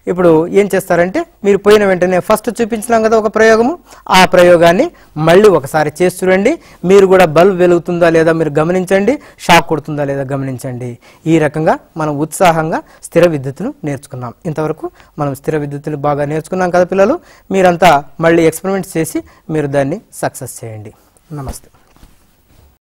ఇప్పుడు ఏం చేస్తారంటే మీరు పోయిన వెంటనే ఫస్ట్ చూపించినాం కదా ఒక ప్రయోగము ఆ ప్రయోగాన్ని మళ్ళీ ఒకసారి చేసి చూడండి మీరు కూడా బల్బ్ వెలుగుతుందా లేదా మీరు గమనించండి షాక్ కొడుతుందా లేదా గమనించండి ఈ రకంగా మనం ఉత్సాహంగా స్థిర విద్యుత్తును నేర్చుకున్నాం ఇంతవరకు మనం స్థిర విద్యుత్తును బాగా నేర్చుకున్నాం కదా పిల్లలు మీరంతా మళ్ళీ ఎక్స్పెరిమెంట్స్ చేసి మీరు దాన్ని సక్సెస్ చేయండి నమస్తే